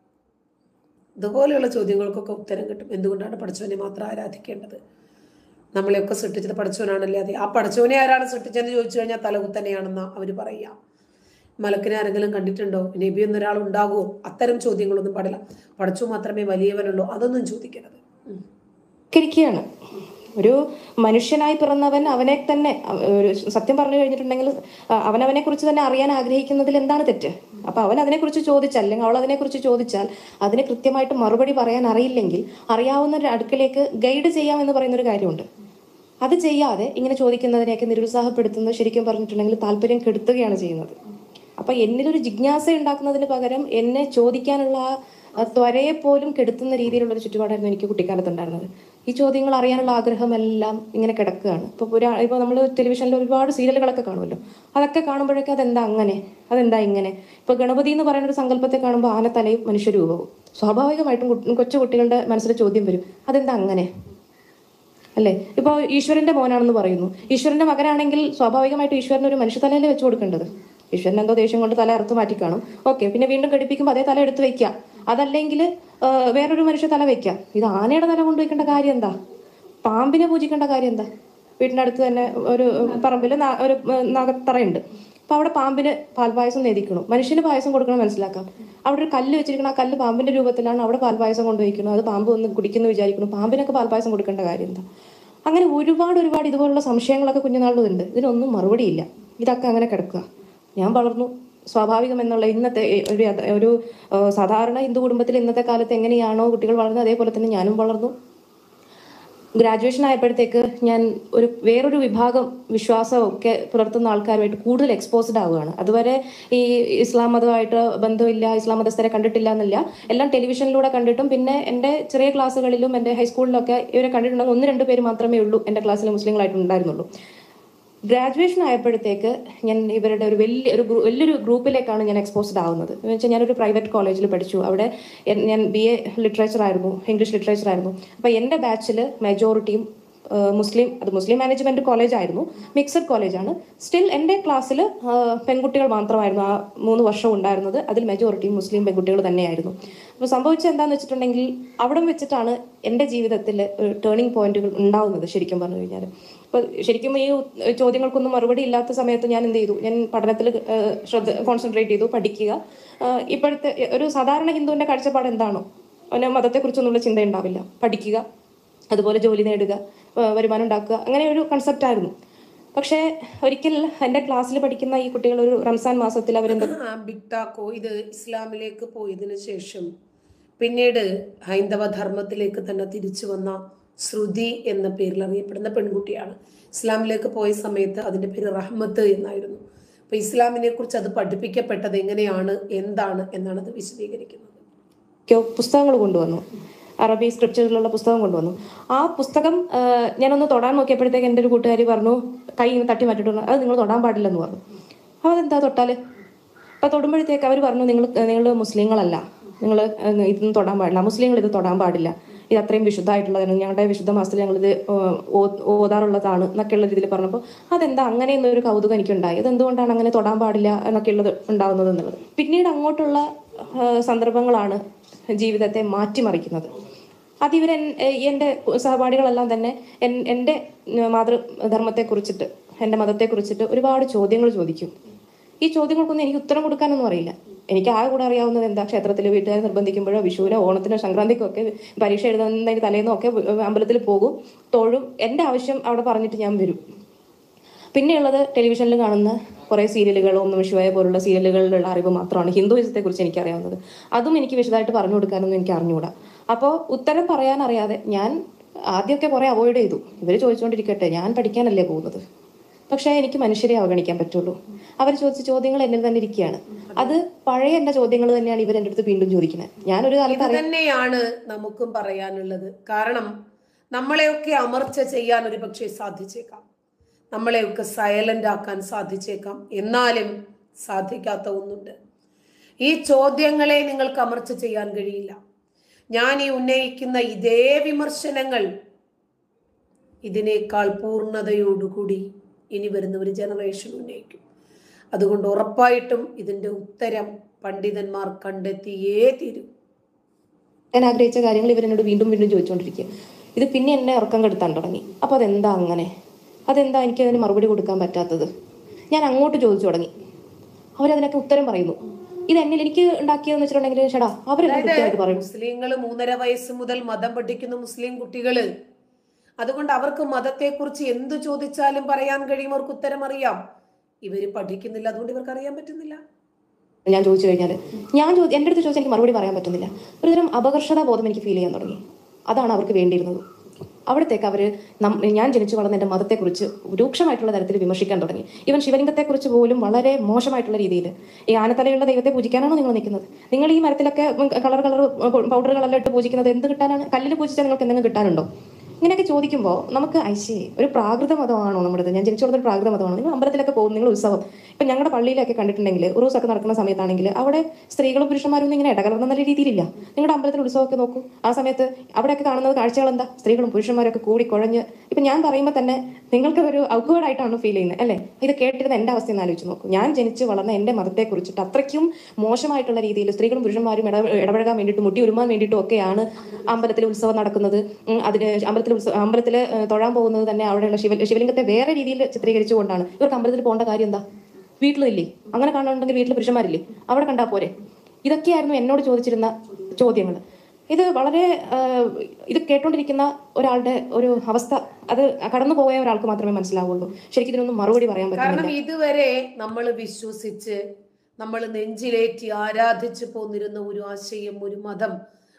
ഇതുപോലെയുള്ള ചോദ്യങ്ങൾക്കൊക്കെ ഉത്തരം കിട്ടും എന്തുകൊണ്ടാണ് പഠിച്ചവനെ മാത്രം ആരാധിക്കേണ്ടത് നമ്മളെയൊക്കെ സൃഷ്ടിച്ചത് പഠിച്ചവനാണല്ലേ അതെ ആ പഠിച്ചവനെ ആരാണ് സൃഷ്ടിച്ചതെന്ന് ചോദിച്ചു കഴിഞ്ഞാൽ തലകുത്തനെയാണെന്നാ അവർ പറയുക മലക്കിനെ ആരെങ്കിലും കണ്ടിട്ടുണ്ടോ നബി എന്നൊരാൾ ഉണ്ടാകുമോ അത്തരം ചോദ്യങ്ങളൊന്നും പാടില്ല പഠിച്ചു മാത്രമേ വലിയവനുള്ളൂ അതൊന്നും ചോദിക്കരുത് ഉം. ിക്കുകയാണ് ഒരു മനുഷ്യനായി പിറന്നവൻ അവനെ തന്നെ അവ- ഒരു സത്യം പറഞ്ഞു കഴിഞ്ഞിട്ടുണ്ടെങ്കിൽ അഹ് അവനവനെ കുറിച്ച് തന്നെ അറിയാൻ ആഗ്രഹിക്കുന്നതിൽ എന്താണ് തെറ്റ് അപ്പൊ അവൻ അതിനെക്കുറിച്ച് ചോദിച്ചാൽ അല്ലെങ്കിൽ അവൾ അതിനെക്കുറിച്ച് ചോദിച്ചാൽ അതിന് കൃത്യമായിട്ട് മറുപടി പറയാൻ അറിയില്ലെങ്കിൽ അറിയാവുന്ന ഒരു അടുക്കലേക്ക് ഗൈഡ് ചെയ്യാം എന്ന് പറയുന്ന ഒരു കാര്യമുണ്ട് അത് ചെയ്യാതെ ഇങ്ങനെ ചോദിക്കുന്നതിനെയൊക്കെ നിരുത്സാഹപ്പെടുത്തുന്നത് ശരിക്കും പറഞ്ഞിട്ടുണ്ടെങ്കിൽ താല്പര്യം കെടുത്തുകയാണ് ചെയ്യുന്നത് അപ്പൊ എന്നിലൊരു ജിജ്ഞാസ ഉണ്ടാക്കുന്നതിന് പകരം എന്നെ ചോദിക്കാനുള്ള ആ ത്വരയെ പോലും കെടുത്തുന്ന രീതിയിലുള്ള ഒരു ചുറ്റുപാടായിരുന്നു എനിക്ക് കുട്ടിക്കാലത്ത് ഉണ്ടായിരുന്നത് ഈ ചോദ്യങ്ങൾ അറിയാനുള്ള ആഗ്രഹമെല്ലാം ഇങ്ങനെ കിടക്കുകയാണ് ഇപ്പൊ ഒരാ ഇപ്പൊ നമ്മൾ ടെലിവിഷനിൽ ഒരുപാട് സീരിയലുകളൊക്കെ കാണുമല്ലോ അതൊക്കെ കാണുമ്പോഴൊക്കെ അതെന്താ അങ്ങനെ അതെന്താ ഇങ്ങനെ ഇപ്പൊ ഗണപതി എന്ന് പറയുന്ന ഒരു സങ്കല്പത്തെ കാണുമ്പോൾ ആനത്തലയും മനുഷ്യരൂപവും സ്വാഭാവികമായിട്ടും കു- കൊച്ചു കുട്ടികളുടെ മനസ്സിൽ ചോദ്യം വരും അതെന്താ അങ്ങനെ അല്ലേ ഇപ്പോൾ ഈശ്വരന്റെ മോനാണെന്ന് പറയുന്നു ഈശ്വരന്റെ മകനാണെങ്കിൽ സ്വാഭാവികമായിട്ടും ഈശ്വരന് ഒരു മനുഷ്യതലയിൽ വെച്ച് കൊടുക്കേണ്ടത് ഈശ്വരൻ എന്തോ ദേഷ്യം കൊണ്ട് തല അറുത്ത് മാറ്റി കാണും ഓക്കെ പിന്നെ വീണ്ടും ഘടിപ്പിക്കുമ്പോൾ അതേ തല എടുത്ത് വെക്കുക അതല്ലെങ്കിൽ ആ, വേറൊരു മനുഷ്യ തല വെക്കുക ഇത് ആനയുടെ തല കൊണ്ട് വെക്കേണ്ട കാര്യം എന്താ പാമ്പിനെ പൂജിക്കേണ്ട കാര്യം എന്താ വീടിനടുത്ത് തന്നെ ഒരു പറമ്പിൽ ഒരു ആ, നാഗത്തറയുണ്ട് അപ്പൊ അവിടെ പാമ്പിന് പാൽപായസം നേദിക്കണം മനുഷ്യന് പായസം കൊടുക്കണം മനസ്സിലാക്കാം അവിടെ ഒരു കല്ല് വെച്ചിരിക്കണം ആ കല്ല് പാമ്പിന്റെ രൂപത്തിലാണ് അവിടെ പാൽപായസം കൊണ്ടുവയ്ക്കണം അത് പാമ്പ് വന്ന് കുടിക്കുന്നു വിചാരിക്കണം പാമ്പിനൊക്കെ പാൽപായസം കൊടുക്കേണ്ട കാര്യം എന്താ അങ്ങനെ ഒരുപാട് ഒരുപാട് ഇതുപോലുള്ള സംശയങ്ങളൊക്കെ കുഞ്ഞുനാളിലുണ്ട് ഇതിനൊന്നും മറുപടിയില്ല ഇതൊക്കെ അങ്ങനെ കിടക്കുക ഞാൻ വളർന്നു സ്വാഭാവികം എന്നുള്ള ഇന്നത്തെ ഏ, ഒരു യഥ- ഒരു ആ, സാധാരണ ഹിന്ദു കുടുംബത്തിൽ ഇന്നത്തെ കാലത്ത് എങ്ങനെയാണോ കുട്ടികൾ വളർന്നത് അതേപോലെ തന്നെ ഞാനും വളർന്നു ഗ്രാജുവേഷൻ ആയപ്പോഴത്തേക്ക് ഞാൻ ഒരു വേറൊരു വിഭാഗം വിശ്വാസമൊക്കെ പുലർത്തുന്ന ആൾക്കാരുമായിട്ട് കൂടുതൽ എക്സ്പോസ്ഡ് ആവുകയാണ് അതുവരെ ഈ ഇസ്ലാം മതമായിട്ട് ബന്ധമില്ല ഇസ്ലാം മതസ്ഥരെ കണ്ടിട്ടില്ല എന്നില്ല എല്ലാം ടെലിവിഷനിലൂടെ കണ്ടിട്ടും പിന്നെ എൻ്റെ ചെറിയ ക്ലാസ്സുകളിലും എൻ്റെ ഹൈസ്കൂളിലൊക്കെ ഇവരെ കണ്ടിട്ടുണ്ടെങ്കിൽ ഒന്ന് രണ്ട് പേര് മാത്രമേ ഉള്ളൂ എൻ്റെ ക്ലാസ്സിൽ മുസ്ലിങ്ങളായിട്ട് ഉണ്ടായിരുന്നുള്ളൂ ഗ്രാജുവേഷൻ ആയപ്പോഴത്തേക്ക് ഞാൻ ഇവരുടെ ഒരു വലിയ ഒരു ഗ്രൂ- വലിയൊരു ഗ്രൂപ്പിലേക്കാണ് ഞാൻ എക്സ്പോസ്ഡ് ആവുന്നത് എന്ന് വെച്ചാൽ ഞാനൊരു പ്രൈവറ്റ് കോളേജിൽ പഠിച്ചു അവിടെ എൻ- ഞാൻ ബി എ ലിറ്ററേച്ചർ ആയിരുന്നു ഇംഗ്ലീഷ് ലിറ്ററേച്ചർ ആയിരുന്നു അപ്പോൾ എൻ്റെ ബാച്ചിൽ മെജോറിറ്റിയും മുസ്ലിം അത് മുസ്ലിം മാനേജ്മെന്റ് കോളേജ് ആയിരുന്നു മിക്സഡ് കോളേജാണ് സ്റ്റിൽ എൻ്റെ ക്ലാസ്സിൽ പെൺകുട്ടികൾ മാത്രമായിരുന്നു ആ മൂന്ന് വർഷം ഉണ്ടായിരുന്നത് അതിൽ മെജോറിറ്റിയും മുസ്ലിം പെൺകുട്ടികൾ തന്നെയായിരുന്നു അപ്പോൾ സംഭവിച്ചത് എന്താണെന്ന് വെച്ചിട്ടുണ്ടെങ്കിൽ അവിടെ വെച്ചിട്ടാണ് എൻ്റെ ജീവിതത്തിൽ ഒരു ടേണിംഗ് പോയിന്റുകൾ ഉണ്ടാവുന്നത് ശരിക്കും പറഞ്ഞു കഴിഞ്ഞാൽ അപ്പോൾ ശരിക്കും ഈ ചോദ്യങ്ങൾക്കൊന്നും മറുപടി ഇല്ലാത്ത സമയത്ത് ഞാൻ എന്ത് ചെയ്തു ഞാൻ പഠനത്തിൽ ശ്രദ്ധ കോൺസെൻട്രേറ്റ് ചെയ്തു പഠിക്കുക ആ, ഇപ്പോഴത്തെ ഒരു സാധാരണ ഹിന്ദുവിൻ്റെ കാഴ്ചപ്പാട് എന്താണോ അവന് മതത്തെക്കുറിച്ചൊന്നുള്ള ചിന്ത ഉണ്ടാവില്ല പഠിക്കുക അതുപോലെ ജോലി നേടുക ആ, വരുമാനം ഉണ്ടാക്കുക അങ്ങനെ ഒരു കൺസെപ്റ്റ് ആയിരുന്നു പക്ഷേ ഒരിക്കൽ എൻ്റെ ക്ലാസ്സിൽ പഠിക്കുന്ന ഈ കുട്ടികൾ ഒരു റംസാൻ മാസത്തിൽ അവരെന്ത് ആ ബിഗ് ടാക്കോ ഇത് ഇസ്ലാമിലേക്ക് പോയതിനു ശേഷം പിന്നീട് ഹൈന്ദവ ധർമ്മത്തിലേക്ക് തന്നെ തിരിച്ചു വന്ന ശ്രുതി എന്ന പേരിൽ അറിയപ്പെടുന്ന പെൺകുട്ടിയാണ് ഇസ്ലാമിലേക്ക് പോയ സമയത്ത് അതിന്റെ പേര് റഹ്മത്ത് എന്നായിരുന്നു അപ്പൊ ഇസ്ലാമിനെ കുറിച്ച് അത് പഠിപ്പിക്കപ്പെട്ടത് എങ്ങനെയാണ് എന്താണ് എന്നാണ് അത് വിശദീകരിക്കുന്നത് ഒക്കെ പുസ്തകങ്ങൾ കൊണ്ടുവന്നു അറബി സ്ക്രിപ്റ്റുകളിലുള്ള പുസ്തകം കൊണ്ടുവന്നു ആ പുസ്തകം ആ, ഞാനൊന്ന് തൊടാൻ നോക്കിയപ്പോഴത്തേക്ക് എൻ്റെ ഒരു കൂട്ടുകാരി പറഞ്ഞു കൈ ഇങ്ങനെ തട്ടി മാറ്റിട്ട് പറഞ്ഞു, അത് നിങ്ങൾ തൊടാൻ പാടില്ലെന്ന് പറഞ്ഞു അപ്പോൾ അതെന്താ തൊട്ടാൽ അപ്പോൾ തൊടുമ്പോഴത്തേക്ക് അവർ പറഞ്ഞു നിങ്ങൾ നിങ്ങൾ മുസ്ലിങ്ങളല്ല നിങ്ങൾ ഇതൊന്നും തൊടാൻ പാടില്ല മുസ്ലിങ്ങൾ ഇത് തൊടാൻ പാടില്ല ഇത് അത്രയും വിശുദ്ധമായിട്ടുള്ളതാണ് ഞങ്ങളുടെ വിശുദ്ധ മാസത്തിൽ ഞങ്ങളിത് ഓ- ഓ- ഓതാറുള്ളതാണ് എന്നൊക്കെയുള്ള രീതിയിൽ പറഞ്ഞപ്പോൾ അതെന്താ അങ്ങനെ എന്നൊരു കൗതുകം എനിക്കുണ്ടായി അതെന്തുകൊണ്ടാണ് അങ്ങനെ തൊടാൻ പാടില്ല എന്നൊക്കെയുള്ളത് ഉണ്ടാവുന്നത് എന്നുള്ളത് പിന്നീട് അങ്ങോട്ടുള്ള ആ, സന്ദർഭങ്ങളാണ് ജീവിതത്തെ മാറ്റിമറിക്കുന്നത് അതിവരെ എൻ്റെ സഹപാഠികളെല്ലാം തന്നെ എൻ- എൻ്റെ മാതൃധർമ്മത്തെ കുറിച്ചിട്ട് എൻ്റെ മതത്തെ കുറിച്ചിട്ട് ഒരുപാട് ചോദ്യങ്ങൾ ചോദിക്കും ഈ ചോദ്യങ്ങൾക്കൊന്നും എനിക്ക് ഉത്തരം കൊടുക്കാനൊന്നും അറിയില്ല എനിക്ക് ആ കൂടെ അറിയാവുന്നത് എന്താ ക്ഷേത്രത്തിൽ വീട്ടുകാർ നിർബന്ധിക്കുമ്പോഴോ വിഷുവിനോ ഓണത്തിനോ സംക്രാന്തിക്കോ ഒക്കെ പരീക്ഷ എഴുതുന്നതിന് തലേന്നോ ഒക്കെ അമ്പലത്തിൽ പോകും തൊഴും എൻ്റെ ആവശ്യം അവിടെ പറഞ്ഞിട്ട് ഞാൻ വരും പിന്നെയുള്ളത് ടെലിവിഷനിൽ കാണുന്ന കുറേ സീരിയലുകൾ ഓം നമ ശിവായ പോലുള്ള സീരിയലുകളിലുള്ള അറിവ് മാത്രമാണ് ഹിന്ദുയിസത്തെ കുറിച്ച് എനിക്ക് അറിയാവുന്നത് അതും എനിക്ക് വിശദമായിട്ട് പറഞ്ഞു കൊടുക്കാനൊന്നും എനിക്ക് അറിഞ്ഞുകൂടാ അപ്പോൾ ഉത്തരം പറയാൻ അറിയാതെ ഞാൻ ആദ്യമൊക്കെ കുറേ അവോയ്ഡ് ചെയ്തു ഇവർ ചോദിച്ചുകൊണ്ടിരിക്കട്ടെ ഞാൻ പഠിക്കാനല്ലേ പോകുന്നത് പക്ഷേ എനിക്ക് മനുഷ്യരെ അവഗണിക്കാൻ പറ്റുള്ളൂ അവർ ചോദിച്ച ചോദ്യങ്ങൾ എന്നിൽ തന്നെ ഇരിക്കുകയാണ് അത് പഴയ എൻ്റെ ചോദ്യങ്ങൾ തന്നെയാണ് ഇവർ എൻ്റെ അടുത്ത് വീണ്ടും ചോദിക്കുന്നത് ഞാനൊരു ഇത് കാലത്ത് അറിയാം തന്നെയാണ് നമുക്കും പറയാനുള്ളത് കാരണം നമ്മളെയൊക്കെ അമർച്ച ചെയ്യാൻ ഒരു പക്ഷേ സാധിച്ചേക്കാം നമ്മളെയൊക്കെ സൈലന്റ് ആക്കാൻ സാധിച്ചേക്കാം എന്നാലും സാധിക്കാത്ത ഒന്നുണ്ട് ഈ ചോദ്യങ്ങളെ നിങ്ങൾക്ക് അമർച്ച ചെയ്യാൻ കഴിയില്ല ഞാൻ ഈ ഉന്നയിക്കുന്ന ഇതേ വിമർശനങ്ങൾ ഇതിനേക്കാൾ പൂർണ്ണതയോടുകൂടി ഇനി വരുന്ന ഒരു ജനറേഷൻ ഉന്നയിക്കും അതുകൊണ്ട് ഉറപ്പായിട്ടും ഇതിന്റെ ഉത്തരം പണ്ഡിതന്മാർ കണ്ടെത്തിയേ തീരും ഞാൻ ആഗ്രഹിച്ച കാര്യങ്ങൾ ഇവരെന്നോട് വീണ്ടും വീണ്ടും ചോദിച്ചുകൊണ്ടിരിക്കുക ഇത് പിന്നെ എന്നെ ഉറക്കം കെടുത്താൻ തുടങ്ങി അപ്പോൾ അതെന്താ അങ്ങനെ അതെന്താ എനിക്ക് അതിന് മറുപടി കൊടുക്കാൻ പറ്റാത്തത് ഞാൻ അങ്ങോട്ട് ചോദിച്ചു തുടങ്ങി അവരതിനൊക്കെ ഉത്തരം പറയുന്നു ഇത് എന്നിൽ എനിക്ക് ഉണ്ടാക്കിയതെന്ന് വെച്ചിട്ടുണ്ടെങ്കിൽ ചേട്ടാ അവരെല്ലാം കൃത്യമായിട്ട് പറയും മുസ്ലിങ്ങൾ മൂന്നര വയസ്സ് മുതൽ മതം പഠിക്കുന്ന മുസ്ലിം കുട്ടികള് അതുകൊണ്ട് അവർക്ക് മതത്തെക്കുറിച്ച് എന്തു ചോദിച്ചാലും പറയാൻ കഴിയും അവർക്ക് ഉത്തരം അറിയാം ഇവര് പഠിക്കുന്നില്ല അതുകൊണ്ട് ഇവർക്ക് അറിയാൻ പറ്റുന്നില്ല ഞാൻ ചോദിച്ചു കഴിഞ്ഞാൽ ഞാൻ ചോദി എൻ്റെ അടുത്ത് ചോദിച്ചാൽ എനിക്ക് മറുപടി പറയാൻ പറ്റുന്നില്ല ഒരുതരം അപകർഷതാ ബോധം എനിക്ക് ഫീൽ ചെയ്യാൻ തുടങ്ങി അതാണ് അവർക്ക് വേണ്ടിയിരുന്നത് അവിടത്തേക്ക് അവർ ഞാൻ ജനിച്ചു വളർന്ന എൻ്റെ മതത്തെക്കുറിച്ച് രൂക്ഷമായിട്ടുള്ള തരത്തിൽ വിമർശിക്കാൻ തുടങ്ങി ഇവൻ ശിവലിംഗത്തെക്കുറിച്ച് പോലും വളരെ മോശമായിട്ടുള്ള രീതിയിൽ ഈ ആനത്തലയുള്ള ദൈവത്തെ പൂജിക്കാനാണോ നിങ്ങൾ നിൽക്കുന്നത് നിങ്ങൾ ഈ മരത്തിലൊക്കെ കളർ കളർ പൗഡറുകളെല്ലാം ഇട്ട് പൂജിക്കുന്നത് എന്ത് കിട്ടാനാണ് കല്ലിൽ പൂജിച്ചാൽ നിങ്ങൾക്ക് എന്തെങ്കിലും കിട്ടാനുണ്ടോ ഇങ്ങനെയൊക്കെ ചോദിക്കുമ്പോൾ നമുക്ക് ഐശ്വര്യ ഒരു പ്രാകൃത മതമാണോ നമ്മുടേത് ഞാൻ ജനിച്ചു വളർന്ന ഒരു പ്രാകൃത മതമാണോ നിങ്ങൾ അമ്പലത്തിലൊക്കെ പോകും നിങ്ങൾ ഉത്സവം ഇപ്പം ഞങ്ങളുടെ പള്ളിയിലൊക്കെ കണ്ടിട്ടുണ്ടെങ്കിൽ ഉറൂസൊക്കെ നടക്കുന്ന സമയത്താണെങ്കിൽ അവിടെ സ്ത്രീകളും പുരുഷന്മാരും ഒന്നും ഇങ്ങനെ ഇടകലർന്ന നല്ല രീതിയിലില്ല നിങ്ങളുടെ അമ്പലത്തിൽ ഉത്സവമൊക്കെ നോക്കൂ ആ സമയത്ത് അവിടെയൊക്കെ കാണുന്നത് കാഴ്ചകൾ എന്താ സ്ത്രീകളും പുരുഷന്മാരൊക്കെ കൂടി കുഴഞ്ഞ് ഇപ്പം ഞാൻ പറയുമ്പോൾ തന്നെ നിങ്ങൾക്ക് ഒരു ഔക്വേർഡ് ആയിട്ടാണ് ഫീൽ ചെയ്യുന്നത് അല്ലേ ഇത് കേട്ടിരുന്ന എൻ്റെ അവസ്ഥ ഒന്ന് ആലോചിച്ച് നോക്കൂ ഞാൻ ജനിച്ച് വളർന്ന എൻ്റെ മതത്തെക്കുറിച്ചിട്ട് അത്രയ്ക്കും മോശമായിട്ടുള്ള രീതിയിൽ സ്ത്രീകളും പുരുഷന്മാരും ഇട ഇടപഴകാൻ വേണ്ടിയിട്ടും മുട്ടി ഉരുമാൻ വേണ്ടിയിട്ടും ഒക്കെയാണ് അമ്പലത്തിൽ ഉത്സവം നടക്കുന്നത് ഉം, അതിന് അമ്പലത്തിൽ ഉത്സവം അമ്പലത്തിൽ തൊഴാൻ പോകുന്നത് തന്നെ അവിടെയുള്ള ശിവ ശിവലിംഗത്തെ വേറെ രീതിയിൽ ചിത്രീകരിച്ചുകൊണ്ടാണ് ഇവർക്ക് അമ്പലത്തിൽ പോകേണ്ട കാര്യം എന്താ വീട്ടിലില്ലേ അങ്ങനെ കാണുന്നുണ്ടെങ്കിൽ വീട്ടിൽ പുരുഷന്മാരില്ലേ അവിടെ കണ്ടാൽ പോരെ ഇതൊക്കെയായിരുന്നു എന്നോട് ചോദിച്ചിരുന്ന ചോദ്യങ്ങൾ ഇത് വളരെ ആ, ഇത് കേട്ടോണ്ടിരിക്കുന്ന ഒരാളുടെ ഒരു അവസ്ഥ അത് കടന്നു പോയ ഒരാൾക്ക് മാത്രമേ മനസ്സിലാവുള്ളൂ ശരിക്കും ഇതിനൊന്നും മറുപടി പറയാൻ പറ്റില്ല കാരണം ഇതുവരെ നമ്മൾ വിശ്വസിച്ച് നമ്മൾ നെഞ്ചിലേറ്റി ആരാധിച്ചു പോന്നിരുന്ന ഒരു ആശയം ഒരു മതം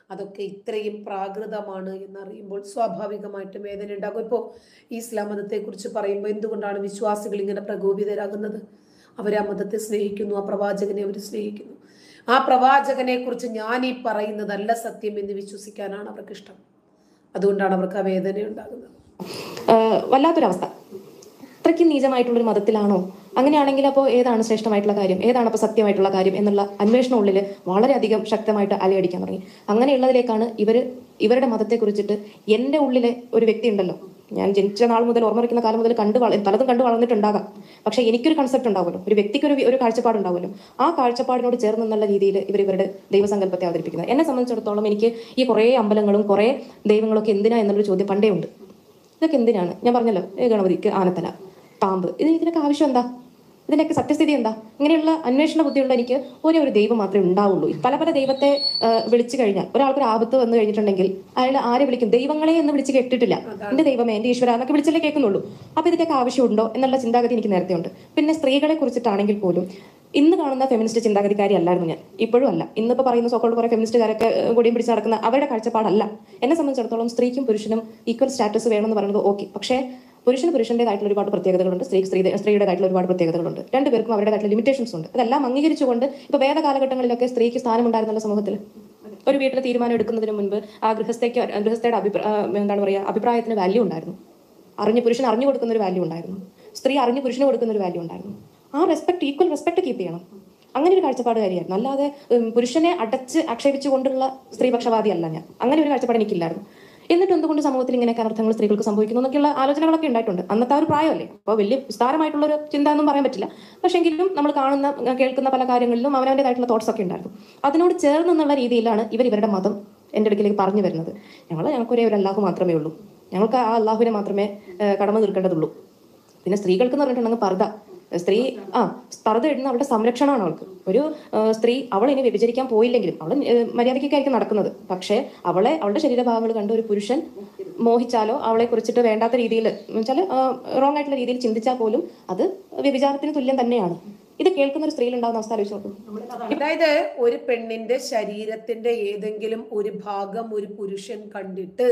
അതൊക്കെ ഇത്രയും പ്രാകൃതമാണ് എന്നറിയുമ്പോൾ സ്വാഭാവികമായിട്ടും വേദന ഉണ്ടാകും ഇപ്പോൾ ഇസ്ലാം മതത്തെക്കുറിച്ച് പറയുമ്പോൾ എന്തുകൊണ്ടാണ് വിശ്വാസികൾ ഇങ്ങനെ പ്രകോപിതരാകുന്നത് അവർ ആ മതത്തെ സ്നേഹിക്കുന്നു ആ പ്രവാചകനെ അവർ സ്നേഹിക്കുന്നു ആ പ്രവാചകനെ കുറിച്ച് ഞാൻ ഈ പറയുന്നതല്ല സത്യം എന്ന് വിശ്വസിക്കാനാണ് അവർക്ക് ഇഷ്ടം അതുകൊണ്ടാണ് അവർക്ക് ആ വേദന ഉണ്ടാകുന്നത് ആഹ് വല്ലാത്തൊരവസ്ഥ അത്രയ്ക്കും നീചമായിട്ടുള്ളൊരു മതത്തിലാണോ അങ്ങനെയാണെങ്കിൽ അപ്പോൾ ഏതാണ് ശ്രേഷ്ഠമായിട്ടുള്ള കാര്യം ഏതാണ് അപ്പോൾ സത്യമായിട്ടുള്ള കാര്യം എന്നുള്ള അന്വേഷണം ഉള്ളിൽ വളരെയധികം ശക്തമായിട്ട് അലയടിക്കാൻ തുടങ്ങി അങ്ങനെയുള്ളതിലേക്കാണ് ഇവർ ഇവരുടെ മതത്തെ കുറിച്ചിട്ട് എൻ്റെ ഉള്ളിലെ ഒരു വ്യക്തി ഉണ്ടല്ലോ ഞാൻ ജനിച്ച നാൾ മുതൽ ഓർമ്മ വയ്ക്കുന്ന കാലം മുതൽ കണ്ട് വള പലതും കണ്ട് വളർന്നിട്ടുണ്ടാകാം പക്ഷേ എനിക്കൊരു കൺസെപ്റ്റ് ഉണ്ടാവുമല്ലോ ഒരു വ്യക്തിക്ക് ഒരു ഒരു കാഴ്ചപ്പാട് ഉണ്ടാവുമല്ലോ ആ കാഴ്ചപ്പാടിനോട് ചേർന്ന് എന്നുള്ള രീതിയിൽ ഇവർ ഇവരുടെ ദൈവസങ്കല്പത്തെ അവതരിപ്പിക്കുന്നത് എന്നെ സംബന്ധിച്ചിടത്തോളം എനിക്ക് ഈ കുറേ അമ്പലങ്ങളും കുറേ ദൈവങ്ങളൊക്കെ എന്തിനാ എന്നുള്ളൊരു ചോദ്യം പണ്ടേ ഉണ്ട് ഇതൊക്കെ എന്തിനാണ് ഞാൻ പറഞ്ഞല്ലോ ഏ ഗണപതിക്ക് ആനത്തല പാമ്പ് ഇത് ഇതിനൊക്കെ ആവശ്യം എന്താ ഇതിനൊക്കെ സത്യസ്ഥിതി എന്താ ഇങ്ങനെയുള്ള അന്വേഷണ ബുദ്ധിയുള്ള എനിക്ക് ഒരേ ഒരു ദൈവം മാത്രമേ ഉണ്ടാവുള്ളൂ പല പല ദൈവത്തെ ആ, വിളിച്ചു കഴിഞ്ഞാൽ ഒരാൾക്കൊരു ആപത്ത് വന്നു കഴിഞ്ഞിട്ടുണ്ടെങ്കിൽ അയാൾ ആരെ വിളിക്കും ദൈവങ്ങളെ എന്ന് വിളിച്ച് കേട്ടിട്ടില്ല എന്റെ ദൈവമേ എന്റെ ഈശ്വര എന്നൊക്കെ വിളിച്ചല്ലേ കേൾക്കുന്നുള്ളൂ അപ്പൊ ഇതിന്റെയൊക്കെ ആവശ്യമുണ്ടോ എന്നുള്ള ചിന്താഗതി എനിക്ക് നേരത്തെ ഉണ്ട് പിന്നെ സ്ത്രീകളെ കുറിച്ചിട്ടാണെങ്കിൽ പോലും ഇന്ന് കാണുന്ന ഫെമിനിസ്റ്റ് ചിന്താഗതിക്കാരി അല്ലായിരുന്നു ഞാൻ ഇപ്പോഴും അല്ല ഇന്നിപ്പോ പറയുന്ന സോക്കോൾ കുറെ ഫെമിനിസ്റ്റുകാരൊക്കെ ഏഹ്, കൊടിയും പിടിച്ച് നടക്കുന്ന അവരുടെ കാഴ്ചപ്പാടല്ല എന്നെ സംബന്ധിച്ചിടത്തോളം സ്ത്രീക്കും പുരുഷനും ഈക്വൽ സ്റ്റാറ്റസ് വേണമെന്ന് പറയുന്നത് ഓക്കെ പക്ഷേ പുരുഷന് പുരുഷൻ്റെതായിട്ടുള്ള ഒരുപാട് പ്രത്യേകതകളുണ്ട് സ്ത്രീ സ്ത്രീ സ്ത്രീയുടേതായിട്ടുള്ള ഒരുപാട് പ്രത്യേകതകളുണ്ട് രണ്ടുപേർക്കും അവരുടേതായിട്ടുള്ള ലിമിറ്റേഷൻസ് ഉണ്ട് അതെല്ലാം അംഗീകരിച്ചുകൊണ്ട് ഇപ്പൊ വേദ കാലഘട്ടങ്ങളിലൊക്കെ സ്ത്രീക്ക് സ്ഥാനമുണ്ടായിരുന്നല്ലോ സമൂഹത്തിൽ ഒരു വീട്ടിൽ തീരുമാനം എടുക്കുന്നതിന് മുൻപ് ആ ഗൃഹസ്ഥയ്ക്ക് ഗൃഹസ്ഥയുടെ അഭിപ്രായ എന്താണ് പറയുക അഭിപ്രായത്തിന് വാല്യൂ ഉണ്ടായിരുന്നു അറിഞ്ഞ് പുരുഷൻ അറിഞ്ഞു കൊടുക്കുന്ന ഒരു വാല്യൂ ഉണ്ടായിരുന്നു സ്ത്രീ അറിഞ്ഞ് പുരുഷന് കൊടുക്കുന്ന ഒരു വാല്യൂ ഉണ്ടായിരുന്നു ആ റെസ്പെക്ട് ഈക്വൽ റെസ്പെക്ട് കീപ്പ് ചെയ്യണം അങ്ങനെ ഒരു കാഴ്ചപ്പാടുകാരിയായിരുന്നു അല്ലാതെ ഉം, പുരുഷനെ അടച്ച് ആക്ഷേപിച്ചുകൊണ്ടുള്ള സ്ത്രീപക്ഷവാദിയല്ല ഞാൻ അങ്ങനെ ഒരു കാഴ്ചപ്പാട് എനിക്കില്ലായിരുന്നു എന്നിട്ട് എന്തുകൊണ്ട് സമൂഹത്തിൽ ഇങ്ങനെയൊക്കെ അനർത്ഥങ്ങൾ സ്ത്രീകൾക്ക് സംഭവിക്കുന്നു എന്നൊക്കെയുള്ള ആലോചനകളൊക്കെ ഉണ്ടായിട്ടുണ്ട് അന്നത്തെ ആ ഒരു പ്രായമല്ലേ അപ്പോൾ വലിയ വിസ്താരമായിട്ടുള്ള ഒരു ചിന്ത എന്നും പറയാൻ പറ്റില്ല പക്ഷെങ്കിലും നമ്മൾ കാണുന്ന കേൾക്കുന്ന പല കാര്യങ്ങളിലും അവനവൻ്റെതായിട്ടുള്ള തോട്ട്സ് ഒക്കെ ഉണ്ടായിരുന്നു അതിനോട് ചേർന്ന് എന്നുള്ള രീതിയിലാണ് ഇവർ ഇവരുടെ മതം എൻ്റെ അടുക്കിലേക്ക് പറഞ്ഞു വരുന്നത് ഞങ്ങൾ ഞങ്ങൾക്ക് ഒരേ ഒരു അല്ലാഹു മാത്രമേ ഉള്ളൂ ഞങ്ങൾക്ക് ആ അള്ളാഹുവിനെ മാത്രമേ ഏഹ്, കടമ തീർക്കേണ്ടതുള്ളൂ പിന്നെ സ്ത്രീകൾക്ക് എന്ന് പറഞ്ഞിട്ടുണ്ടെങ്കിൽ പർദ്ദ സ്ത്രീ ആ പർദ്ദ ഇടുന്ന അവളുടെ സംരക്ഷണമാണ് അവൾക്ക് ഒരു ആ, സ്ത്രീ അവൾ ഇനി വ്യഭിചരിക്കാൻ പോയില്ലെങ്കിലും അവൾ മര്യാദയ്ക്കായിരിക്കും നടക്കുന്നത് പക്ഷേ അവളെ അവളുടെ ശരീരഭാഗങ്ങൾ കണ്ട് ഒരു പുരുഷൻ മോഹിച്ചാലോ അവളെ കുറിച്ചിട്ട് വേണ്ടാത്ത രീതിയിൽ വെച്ചാൽ റോങ് ആയിട്ടുള്ള രീതിയിൽ ചിന്തിച്ചാൽ പോലും അത് വ്യഭിചാരത്തിന് തുല്യം തന്നെയാണ് ഇത് കേൾക്കുന്ന ഒരു സ്ത്രീയിൽ ഉണ്ടാകുന്ന അവസ്ഥ ആലോചിച്ച് നോക്കും അതായത് ഒരു പെണ്ണിന്റെ ശരീരത്തിന്റെ ഏതെങ്കിലും ഒരു ഭാഗം ഒരു പുരുഷൻ കണ്ടിട്ട്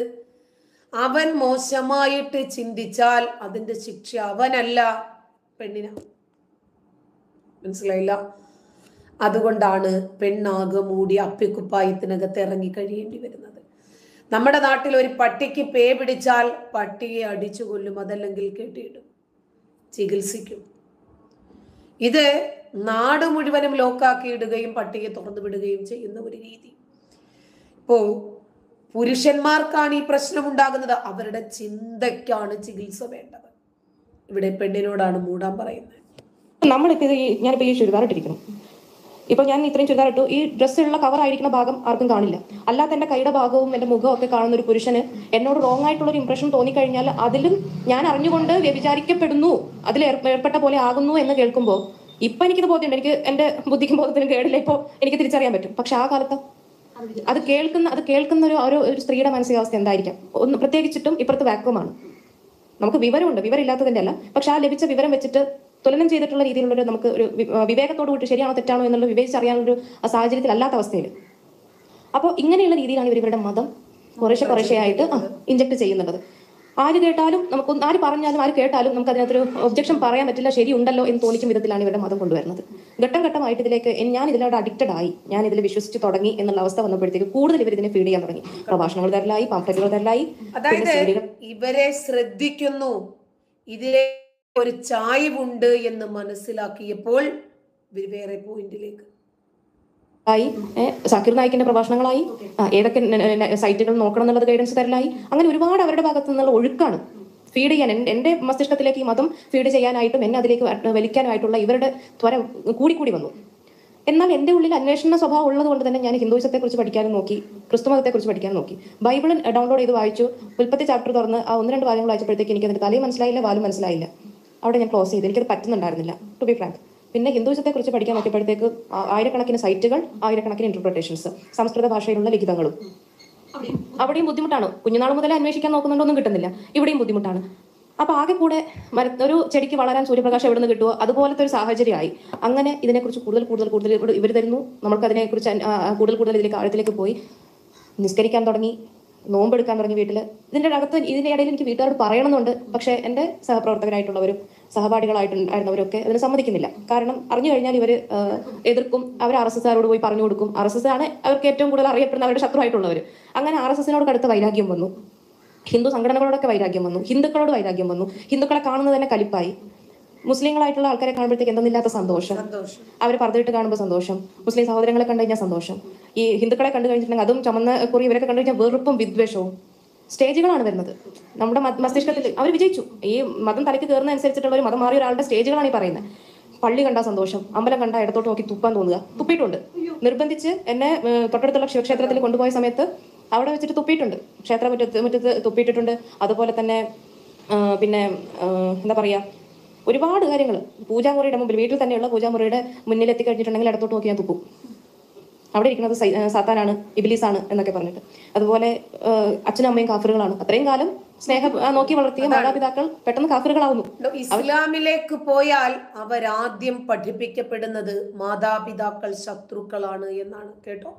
അവൻ മോശമായിട്ട് ചിന്തിച്ചാൽ അതിന്റെ ശിക്ഷ അവനല്ല പെണ്ണിന മനസ്സിലായില്ല അതുകൊണ്ടാണ് പെണ്ണാകെ മൂടി അപ്പിക്കുപ്പായത്തിനകത്ത് ഇറങ്ങി കഴിയേണ്ടി വരുന്നത് നമ്മുടെ നാട്ടിൽ ഒരു പട്ടിക്ക് പേ പിടിച്ചാൽ പട്ടിയെ അടിച്ചു കൊല്ലും അതല്ലെങ്കിൽ കെട്ടിയിടും ചികിത്സിക്കും ഇത് നാട് മുഴുവനും ലോക്കാക്കി ഇടുകയും പട്ടിയെ തുറന്നു വിടുകയും ചെയ്യുന്ന ഒരു രീതി ഇപ്പോ പുരുഷന്മാർക്കാണ് ഈ പ്രശ്നം ഉണ്ടാകുന്നത് അവരുടെ ചിന്തയ്ക്കാണ് ചികിത്സ വേണ്ടത് ഇവിടെ പെണ്ണിനോടാണ് മൂടാൻ പറയുന്നത് നമ്മളിപ്പോ ഇത് ഈ- ഞാനിപ്പോ ഈ ചുരിദാർ ഇട്ടിരിക്കുന്നു ഇപ്പൊ ഞാൻ ഇത്രയും ചുരിദാർ ഇട്ടു ഈ ഡ്രസ്സിലുള്ള കവർ ആയിരിക്കുന്ന ഭാഗം ആർക്കും കാണില്ല അല്ലാത്ത എന്റെ കൈയുടെ ഭാഗവും എന്റെ മുഖവും ഒക്കെ കാണുന്ന ഒരു പുരുഷന് എന്നോട് റോങ് ആയിട്ടുള്ള ഒരു ഇംപ്രഷൻ തോന്നിക്കഴിഞ്ഞാൽ അതിലും ഞാൻ അറിഞ്ഞുകൊണ്ട് വ്യഭിചാരിക്കപ്പെടുന്നു അതിൽ ഏർ- ഏർപ്പെട്ട പോലെ ആകുന്നു എന്ന് കേൾക്കുമ്പോൾ ഇപ്പൊ എനിക്കിത് ബോധ്യമുണ്ട് എനിക്ക് എന്റെ ബുദ്ധിക്കും ബോധത്തിനും കേടില്ല ഇപ്പോ എനിക്ക് തിരിച്ചറിയാൻ പറ്റും പക്ഷെ ആ കാലത്ത് അത് കേൾക്കുന്ന അത് കേൾക്കുന്ന ഒരു ഒരു ഒരു സ്ത്രീയുടെ മാനസികാവസ്ഥ എന്തായിരിക്കാം ഒന്ന് പ്രത്യേകിച്ചിട്ടും ഇപ്പുറത്ത് വാക്വമാണ് നമുക്ക് വിവരമുണ്ട് വിവരം ഇല്ലാത്തതിന്റെ അല്ല പക്ഷെ ആ ലഭിച്ച വിവരം വെച്ചിട്ട് തുലനം ചെയ്തിട്ടുള്ള രീതിയിലുള്ള ഒരു നമുക്ക് ഒരു വി- ആ, വിവേകത്തോട് കൂടി ശരിയാണോ തെറ്റാണോ എന്നുള്ള വിവേചിച്ചറിയാനുള്ള ഒരു സാഹചര്യത്തിൽ അല്ലാത്ത അവസ്ഥയിൽ അപ്പോൾ ഇങ്ങനെയുള്ള രീതിയിലാണ് ഇവർ ഇവരുടെ മതം കുറേശ്ശെ കുറേശ്ശെയായിട്ട് ഇഞ്ചക്ട് ചെയ്യുന്നുള്ളത് ആര് കേട്ടാലും നമുക്ക് ആര് പറഞ്ഞാലും ആര് കേട്ടാലും നമുക്ക് അതിനകത്തൊരു ഒബ്ജക്ഷൻ പറയാൻ പറ്റില്ല ശരിയുണ്ടല്ലോ എന്ന് തോന്നിക്കും വിധത്തിലാണ് ഇവരുടെ മതം കൊണ്ടുവരുന്നത് ഘട്ടം ഘട്ടമായിട്ട് ഇതിലേക്ക് എൻ- ഞാൻ ഇതിലോട് അഡിക്റ്റഡ് ആയി ഞാൻ ഇതിൽ വിശ്വസിച്ച് തുടങ്ങി എന്നുള്ള അവസ്ഥ വന്നപ്പോഴത്തേക്ക് കൂടുതൽ ഇവർ ഇതിനെ ഫീഡ് ചെയ്യാൻ തുടങ്ങി പ്രഭാഷണങ്ങൾ തരലായി പാംഫ്ലെറ്റുകൾ തരലായി അതായത് പിന്നെ സ്ത്രീകൾ ഇവരെ ശ്രദ്ധിക്കുന്നു ഇതിലെ ഒരു ചായ്വുണ്ട് എന്ന് മനസ്സിലാക്കിയപ്പോൾ ഇവർ വേറെ പോയിന്റിലേക്ക് ആയി ഏഹ് സാക്കിർ നായിക്കിന്റെ പ്രഭാഷണങ്ങളായി ആ, ഏതൊക്കെ ന- ന- ന- സൈറ്റുകൾ നോക്കണം എന്നുള്ളത് ഗൈഡൻസ് തരലായി അങ്ങനെ ഒരുപാട് അവരുടെ ഭാഗത്തു നിന്നുള്ള ഒഴുക്കാണ് ഫീഡ് ചെയ്യാൻ എൻ- എന്റെ മസ്തിഷ്കത്തിലേക്ക് ഈ മതം ഫീഡ് ചെയ്യാനായിട്ടും എന്നെ അതിലേക്ക് വ- വലിക്കാനായിട്ടുള്ള ഇവരുടെ ത്വര കൂടിക്കൂടി വന്നു എന്നാൽ എന്റെ ഉള്ളിൽ അന്വേഷണ സ്വഭാവം ഉള്ളത് കൊണ്ട് തന്നെ ഞാൻ ഹിന്ദുസത്തെ കുറിച്ച് പഠിക്കാനും നോക്കി ക്രിസ്തു മതത്തെ കുറിച്ച് പഠിക്കാനും നോക്കി ബൈബിൾ ഡൗൺലോഡ് ചെയ്ത് വായിച്ചു ഉൽപ്പത്തി ചാപ്റ്റർ തുറന്ന് ആ ഒന്ന് രണ്ട് ഭാഗങ്ങൾ വായിച്ചപ്പോഴത്തേക്ക് എനിക്ക് അതിന്റെ തലയും മനസ്സിലായില്ല വാലും മനസ്സിലായില്ല അവിടെ ഞാൻ ക്ലോസ് ചെയ്തു എനിക്കത് പറ്റുന്നുണ്ടായിരുന്നില്ല ടു ബി ഫ്രാങ്ക് പിന്നെ ഹിന്ദുസത്തെ കുറിച്ച് പഠിക്കാൻ നോക്കിയപ്പോഴത്തേക്ക് ആ- ആയിരക്കണക്കിന് സൈറ്റുകൾ ആയിരക്കണക്കിന് ഇന്റർപ്രിട്ടേഷൻസ് സംസ്കൃത ഭാഷയിലുള്ള ലിഖിതങ്ങളും അവിടെയും ബുദ്ധിമുട്ടാണ് കുഞ്ഞുനാൾ മുതലേ അന്വേഷിക്കാൻ നോക്കുന്നുണ്ടൊന്നും കിട്ടുന്നില്ല ഇവിടെയും ബുദ്ധിമുട്ടാണ് അപ്പൊ ആകെ കൂടെ മര- ഒരു ചെടിക്ക് വളരാൻ സൂര്യപ്രകാശം എവിടെ നിന്ന് കിട്ടുമോ അതുപോലത്തെ ഒരു സാഹചര്യമായി അങ്ങനെ ഇതിനെക്കുറിച്ച് കൂടുതൽ കൂടുതൽ കൂടുതൽ ഇവർ ഇവർ തരുന്നു നമുക്ക് അതിനെക്കുറിച്ച് അൻ- ആ, ആ, കൂടുതൽ കൂടുതൽ ഇതിലേക്ക് ആഴത്തിലേക്ക് പോയി നിസ്കരിക്കാൻ തുടങ്ങി നോമ്പെടുക്കാൻ തുടങ്ങി വീട്ടിൽ ഇതിൻ്റെ അകത്ത് ഇതിൻ്റെ ഇടയിൽ എനിക്ക് വീട്ടുകാരോട് പറയണമെന്നുണ്ട് പക്ഷേ എൻ്റെ സഹപ്രവർത്തകരായിട്ടുള്ളവരും സഹപാഠികളായിട്ടുണ്ടായിരുന്നവരൊക്കെ അതിന് സമ്മതിക്കുന്നില്ല കാരണം അറിഞ്ഞു കഴിഞ്ഞാൽ ഇവർ എതിർക്കും അവർ ആർ എസ് എസ്കാരോട് പോയി പറഞ്ഞു കൊടുക്കും ആർ എസ് എസ് ആണ് അവർക്ക് ഏറ്റവും കൂടുതൽ അറിയപ്പെടുന്ന അവരുടെ ശത്രുവായിട്ടുള്ളവർ അങ്ങനെ ആർ എസ് എസിനോട് കടുത്ത വൈരാഗ്യം വന്നു ഹിന്ദു സംഘടനകളോടൊക്കെ വൈരാഗ്യം വന്നു ഹിന്ദുക്കളോട് വൈരാഗ്യം വന്നു ഹിന്ദുക്കളെ കാണുന്നത് തന്നെ കലിപ്പായി മുസ്ലിങ്ങളായിട്ടുള്ള ആൾക്കാരെ കാണുമ്പോഴത്തേക്ക് എന്തെന്നില്ലാത്ത സന്തോഷം സന്തോഷം അവർ പറഞ്ഞിട്ട് കാണുമ്പോൾ സന്തോഷം മുസ്ലിം സഹോദരങ്ങളെ കണ്ടു കഴിഞ്ഞാൽ സന്തോഷം ഈ ഹിന്ദുക്കളെ കണ്ടു കഴിഞ്ഞിട്ടുണ്ടെങ്കിൽ അതും ചുമന്ന കുറി ഇവരൊക്കെ കണ്ടു കഴിഞ്ഞാൽ വെറുപ്പും വിദ്വേഷവും സ്റ്റേജുകളാണ് വരുന്നത് നമ്മുടെ മ- മസ്തിഷ്കത്തിൽ അവർ വിജയിച്ചു ഈ മതം തലയ്ക്ക് കയറുന്ന അനുസരിച്ചിട്ടുള്ള ഒരു മതം മാറിയ ഒരാളുടെ സ്റ്റേജുകളാണ് ഈ പറയുന്നത് പള്ളി കണ്ടാൽ സന്തോഷം അമ്പലം കണ്ടാൽ ഇടത്തോട്ട് നോക്കി തുപ്പാൻ തോന്നുക തുപ്പിയിട്ടുണ്ട് നിർബന്ധിച്ച് എന്നെ ഏഹ്, തൊട്ടടുത്തുള്ള ശിവക്ഷേത്രത്തിൽ കൊണ്ടുപോയ സമയത്ത് അവിടെ വെച്ചിട്ട് തുപ്പിയിട്ടുണ്ട് ക്ഷേത്ര മുറ്റത്ത് മുറ്റത്ത് തുപ്പിയിട്ടിട്ടുണ്ട് അതുപോലെ തന്നെ ആ, പിന്നെ ആ, എന്താ പറയാ ഒരുപാട് കാര്യങ്ങൾ പൂജാമുറിയുടെ മുമ്പിൽ വീട്ടിൽ തന്നെയുള്ള പൂജാമുറിയുടെ മുന്നിൽ എത്തിക്കഴിഞ്ഞിട്ടുണ്ടെങ്കിൽ ഇടത്തോട്ട് നോക്കി ഞാൻ തുപ്പും അവിടെ ഇരിക്കുന്നത് സൈ- ആ, സാത്താനാണ് ഇബിലീസാണ് എന്നൊക്കെ പറഞ്ഞിട്ട് അതുപോലെ ആ, അച്ഛനും അമ്മയും കാഫറുകളാണ് അത്രയും കാലം സ്നേഹം ആ, നോക്കി വളർത്തിയ മാതാപിതാക്കൾ പെട്ടെന്ന് കാഫറുകളാവുന്നു ഇസ്ലാമിലേക്ക് പോയാൽ അവരാദ്യം പഠിപ്പിക്കപ്പെടുന്നത് മാതാപിതാക്കൾ ശത്രുക്കളാണ് എന്നാണ് കേട്ടോ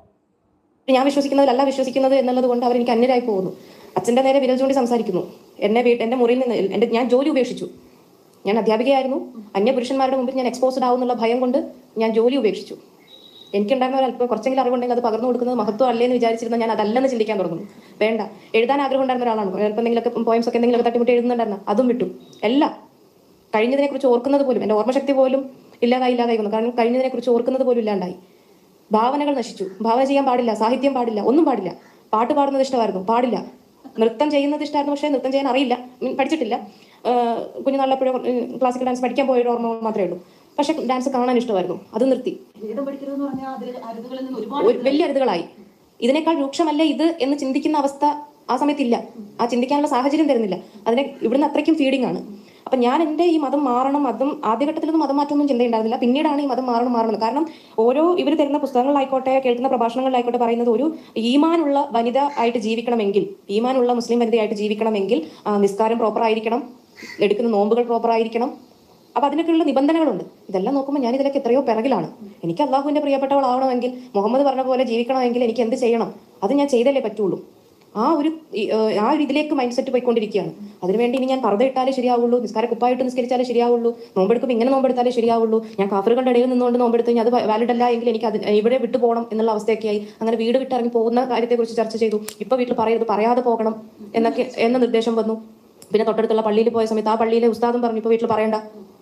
ഞാൻ വിശ്വസിക്കുന്നതിലല്ല വിശ്വസിക്കുന്നത് എന്നുള്ളത് കൊണ്ട് അവർ എനിക്ക് അന്യരായി പോകുന്നു അച്ഛൻ്റെ നേരെ വിരൽ ചൂണ്ടി സംസാരിക്കുന്നു എന്നെ വീട്ട് എൻ്റെ മുറിയിൽ നിന്ന് എൻ്റെ ഞാൻ ജോലി ഉപേക്ഷിച്ചു ഞാൻ അധ്യാപികയായിരുന്നു അന്യ പുരുഷന്മാരുടെ മുമ്പിൽ ഞാൻ എക്സ്പോസ്ഡ് ആവുന്നുള്ള ഭയം കൊണ്ട് ഞാൻ ജോലി ഉപേക്ഷിച്ചു എനിക്കുണ്ടായിരുന്ന ഒരു അല്പം കുറച്ചെങ്കിലും അറിവുണ്ടെങ്കിൽ അത് പകർന്നു കൊടുക്കുന്നത് മഹത്വം അല്ലേന്ന് വിചാരിച്ചിരുന്ന ഞാൻ അതല്ലെന്ന് ചിന്തിക്കാൻ തുടങ്ങുന്നു വേണ്ട എഴുതാൻ ആഗ്രഹം ഉണ്ടായിരുന്ന ഒരാളാണ് ചിലപ്പോൾ എന്തെങ്കിലുമൊക്കെ പോയിംസ് ഒക്കെ എന്തെങ്കിലുമൊക്കെ തട്ടിമുട്ടി എഴുതുന്നുണ്ടായിരുന്ന അതും വിട്ടു എല്ലാം കഴിഞ്ഞതിനെ കുറിച്ച് ഓർക്കുന്നത് പോലും എൻ്റെ ഓർമ്മശക്തി പോലും ഇല്ലാതായി ഇല്ലാതായി വന്നു കാരണം കഴിഞ്ഞതിനെ കുറിച്ച് ഓർക്കുന്നത് പോലും ഇല്ലാണ്ടായി ഭാവനകൾ നശിച്ചു ഭാവന ചെയ്യാൻ പാടില്ല സാഹിത്യം പാടില്ല ഒന്നും പാടില്ല പാട്ട് പാടുന്നത് ഇഷ്ടമായിരുന്നു പാടില്ല നൃത്തം ചെയ്യുന്നത് ഇഷ്ടമായിരുന്നു പക്ഷേ നൃത്തം ചെയ്യാൻ അറിയില്ല ഉം, പഠിച്ചിട്ടില്ല ആഹ് കുഞ്ഞുനാളിലെപ്പോഴും ക്ലാസിക്കൽ ഡാൻസ് പഠിക്കാൻ പോയ ഒരു ഓർമ്മ മാത്രമേ ഉള്ളൂ പക്ഷേ ഡാൻസ് കാണാൻ ഇഷ്ടമായിരുന്നു അത് നിർത്തി വേദം പഠിക്കരുതെന്ന് പറഞ്ഞാൽ അതിൽ അരുതുകളിൽ നിന്ന് ഒരുപാട് ഒരു വലിയ അരുതുകളായി ഇതിനേക്കാൾ രൂക്ഷമല്ല ഇത് എന്ന് ചിന്തിക്കുന്ന അവസ്ഥ ആ സമയത്തില്ല ആ ചിന്തിക്കാനുള്ള സാഹചര്യം തരുന്നില്ല അതിനെ ഇവിടുന്ന് അത്രയ്ക്കും ഫീഡിംഗ് ആണ് അപ്പൊ ഞാൻ എൻ്റെ ഈ മതം മാറണം മതം ആദ്യഘട്ടത്തിലൊന്നും മതം മാറ്റമൊന്നും ചിന്തയുണ്ടായിരുന്നില്ല പിന്നീടാണ് ഈ മതം മാറണം മാറണം കാരണം ഓരോ ഇവർ തരുന്ന പുസ്തകങ്ങളായിക്കോട്ടെ കേൾക്കുന്ന പ്രഭാഷണങ്ങളിലായിക്കോട്ടെ പറയുന്നത് ഒരു ഈമാനുള്ള വനിത ആയിട്ട് ജീവിക്കണമെങ്കിൽ ഈമാനുള്ള മുസ്ലിം വനിതയായിട്ട് ജീവിക്കണമെങ്കിൽ ആ, നിസ്കാരം പ്രോപ്പർ ആയിരിക്കണം എടുക്കുന്ന നോമ്പുകൾ പ്രോപ്പർ ആയിരിക്കണം അപ്പൊ അതിനൊക്കെയുള്ള നിബന്ധനകളുണ്ട് ഇതെല്ലാം നോക്കുമ്പോൾ ഞാൻ ഇതിലൊക്കെ എത്രയോ പിറകിലാണ് എനിക്ക് അള്ളാഹുവിന്റെ പ്രിയപ്പെട്ടവളാവണമെങ്കിൽ മുഹമ്മദ് പറഞ്ഞ പോലെ ജീവിക്കണമെങ്കിൽ എനിക്ക് എന്ത് ചെയ്യണം അത് ഞാൻ ചെയ്തല്ലേ പറ്റുള്ളൂ ആ ഒരു ഈ, ഏഹ്, ആ ഒരു ഇതിലേക്ക് മൈൻഡ് സെറ്റ് പോയിക്കൊണ്ടിരിക്കുകയാണ് അതിനുവേണ്ടി ഇനി ഞാൻ പർദ്ദ ഇട്ടാലേ ശരിയാവുള്ളൂ നിസ്കാര കുപ്പായിട്ട് നിസ്കരിച്ചാലേ ശരിയാവുള്ളൂ നോമ്പെടുക്കുമ്പോൾ ഇങ്ങനെ നോമ്പെടുത്താലേ ശരിയാവുള്ളൂ ഞാൻ കാഫറുകളുടെ ഇടയിൽ നിന്നുകൊണ്ട് നോമ്പെടുത്ത് കഴിഞ്ഞാൽ അത് വാലിഡ് അല്ല എങ്കിൽ എനിക്ക് അത് ഇവിടെ വിട്ടു പോകണം എന്നുള്ള അവസ്ഥയൊക്കെയായി അങ്ങനെ വീട് വിട്ടിറങ്ങി പോകുന്ന കാര്യത്തെക്കുറിച്ച് ചർച്ച ചെയ്തു ഇപ്പൊ വീട്ടിൽ പറയരുത് പറയാതെ പോകണം എന്നൊക്കെ എന്ന നിർദ്ദേശം വന്നു പിന്നെ തൊട്ടടുത്തുള്ള പള്ളിയിൽ പോയ സമയത്ത് ആ പള്ളിയിലെ ഉസ്താദും പറഞ്ഞു ഇപ്പൊ വീട്ടിൽ പറയണ്ട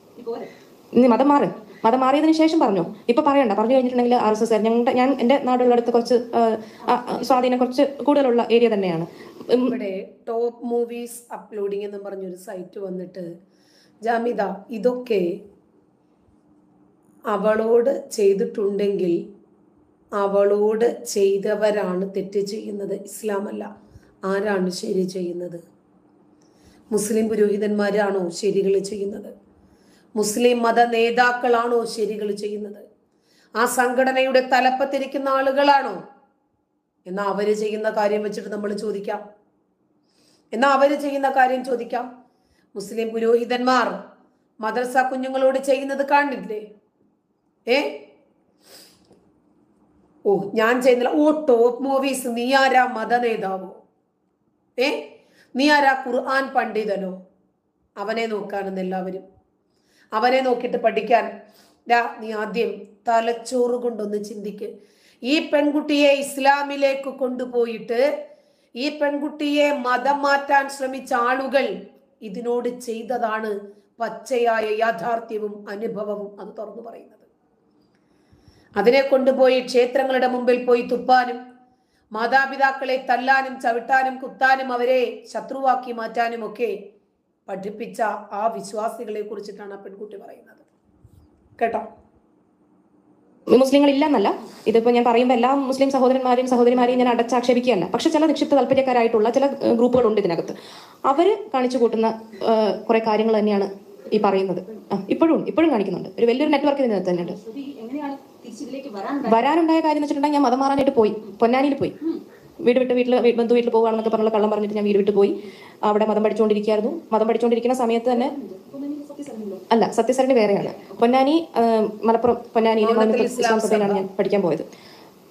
ഇനി മതം മാറ് മതം മാറിയതിനു ശേഷം പറഞ്ഞു ഇപ്പൊ പറയണ്ട പറഞ്ഞു കഴിഞ്ഞിട്ടുണ്ടെങ്കിൽ ആർ എസ് എസ് ഞങ്ങളുടെ ഞാൻ എന്റെ നാടുള്ളടുത്ത് കുറച്ച് ആ, ആ, സ്വാധീനം കുറച്ച് കൂടുതലുള്ള ഏരിയ തന്നെയാണ് ഉം, ഇവിടെ ടോപ്പ് മൂവീസ് അപ്ലോഡിംഗ് എന്ന് പറഞ്ഞൊരു സൈറ്റ് വന്നിട്ട് ജാമിത ഇതൊക്കെ അവളോട് ചെയ്തിട്ടുണ്ടെങ്കിൽ അവളോട് ചെയ്തവരാണ് തെറ്റ് ചെയ്യുന്നത് ഇസ്ലാമല്ല ആരാണ് ശരി ചെയ്യുന്നത് മുസ്ലിം പുരോഹിതന്മാരാണോ ശരികൾ ചെയ്യുന്നത് മുസ്ലിം മത നേതാക്കളാണോ ശരികൾ ചെയ്യുന്നത് ആ സംഘടനയുടെ തലപ്പത്തിരിക്കുന്ന ആളുകളാണോ എന്നാ അവര് ചെയ്യുന്ന കാര്യം വെച്ചിട്ട് നമ്മൾ ചോദിക്കാം എന്നാ അവര് ചെയ്യുന്ന കാര്യം ചോദിക്കാം മുസ്ലിം പുരോഹിതന്മാർ മദ്രസ കുഞ്ഞുങ്ങളോട് ചെയ്യുന്നത് കാണില്ലേ ഏ ഓ ഞാൻ ചെയ്യുന്നില്ല ഓ ടോപ്പ് മൂവീസ് നീ ആരാ മത നേതാവോ ഏ നീ ആരാ ഖുർആൻ പണ്ഡിതനോ അവനെ നോക്കാനെന്ന് എല്ലാവരും അവനെ നോക്കിയിട്ട് പഠിക്കാൻ ഡാ നീ ആദ്യം തലച്ചോറ് കൊണ്ടൊന്ന് ചിന്തിക്ക് ഈ പെൺകുട്ടിയെ ഇസ്ലാമിലേക്ക് കൊണ്ടുപോയിട്ട് ഈ പെൺകുട്ടിയെ മതം മാറ്റാൻ ശ്രമിച്ച ആളുകൾ ഇതിനോട് ചെയ്തതാണ് പച്ചയായ യാഥാർത്ഥ്യവും അനുഭവവും അത് തുറന്നു പറയുന്നത് അതിനെ കൊണ്ടുപോയി ക്ഷേത്രങ്ങളുടെ മുമ്പിൽ പോയി തുപ്പാനും മാതാപിതാക്കളെ തല്ലാനും ചവിട്ടാനും കുത്താനും അവരെ ശത്രുവാക്കി മാറ്റാനും ഒക്കെ പഠിപ്പിച്ച ആ വിശ്വാസികളെ കുറിച്ചിട്ടാണ് ആ പെൺകുട്ടി പറയുന്നത് കേട്ടോ മുസ്ലിങ്ങൾ ഇല്ലെന്നല്ല ഇതിപ്പോ ഞാൻ പറയുമ്പോൾ എല്ലാ മുസ്ലിം സഹോദരന്മാരെയും സഹോദരിമാരെയും ഞാൻ അടച്ചാക്ഷേപിക്കുകയല്ല പക്ഷെ ചില നിക്ഷിപ്ത താല്പര്യക്കാരായിട്ടുള്ള ചില ഏഹ്, ഗ്രൂപ്പുകളുണ്ട് ഇതിനകത്ത് അവര് കാണിച്ചു കൂട്ടുന്ന ഏഹ്, കുറെ കാര്യങ്ങൾ തന്നെയാണ് ഈ പറയുന്നത് ആ, ഇപ്പോഴും ഇപ്പോഴും കാണിക്കുന്നുണ്ട് ഒരു വലിയൊരു നെറ്റ്വർക്ക് ഇതിനകത്ത് തന്നെയുണ്ട് എങ്ങനെയാണ് തിരിച്ചിതിലേക്ക് വരാൻ വരാനുണ്ടായ കാര്യം എന്ന് വെച്ചിട്ടുണ്ടെങ്കിൽ ഞാൻ മതം മാറാനായിട്ട് പോയി പൊന്നാനിയിൽ പോയി വീട് വിട്ട് വീട്ടിൽ ബന്ധു വീട്ടിൽ പോകുകയാണെന്നൊക്കെ പറഞ്ഞുള്ള കള്ളം പറഞ്ഞിട്ട് ഞാൻ വീട് വിട്ട് പോയി അവിടെ മതം പഠിച്ചുകൊണ്ടിരിക്കുകയായിരുന്നു മതം പഠിച്ചുകൊണ്ടിരിക്കുന്ന സമയത്ത് തന്നെ അല്ല സത്യസരണി വേറെയാണ് പൊന്നാനി ആ, മലപ്പുറം പൊന്നാനിയിലെ മൗലത്തുൽ മൗലത്തുൽ ഇസ്ലാം സഭയിലാണ് ഞാൻ പഠിക്കാൻ പോയത്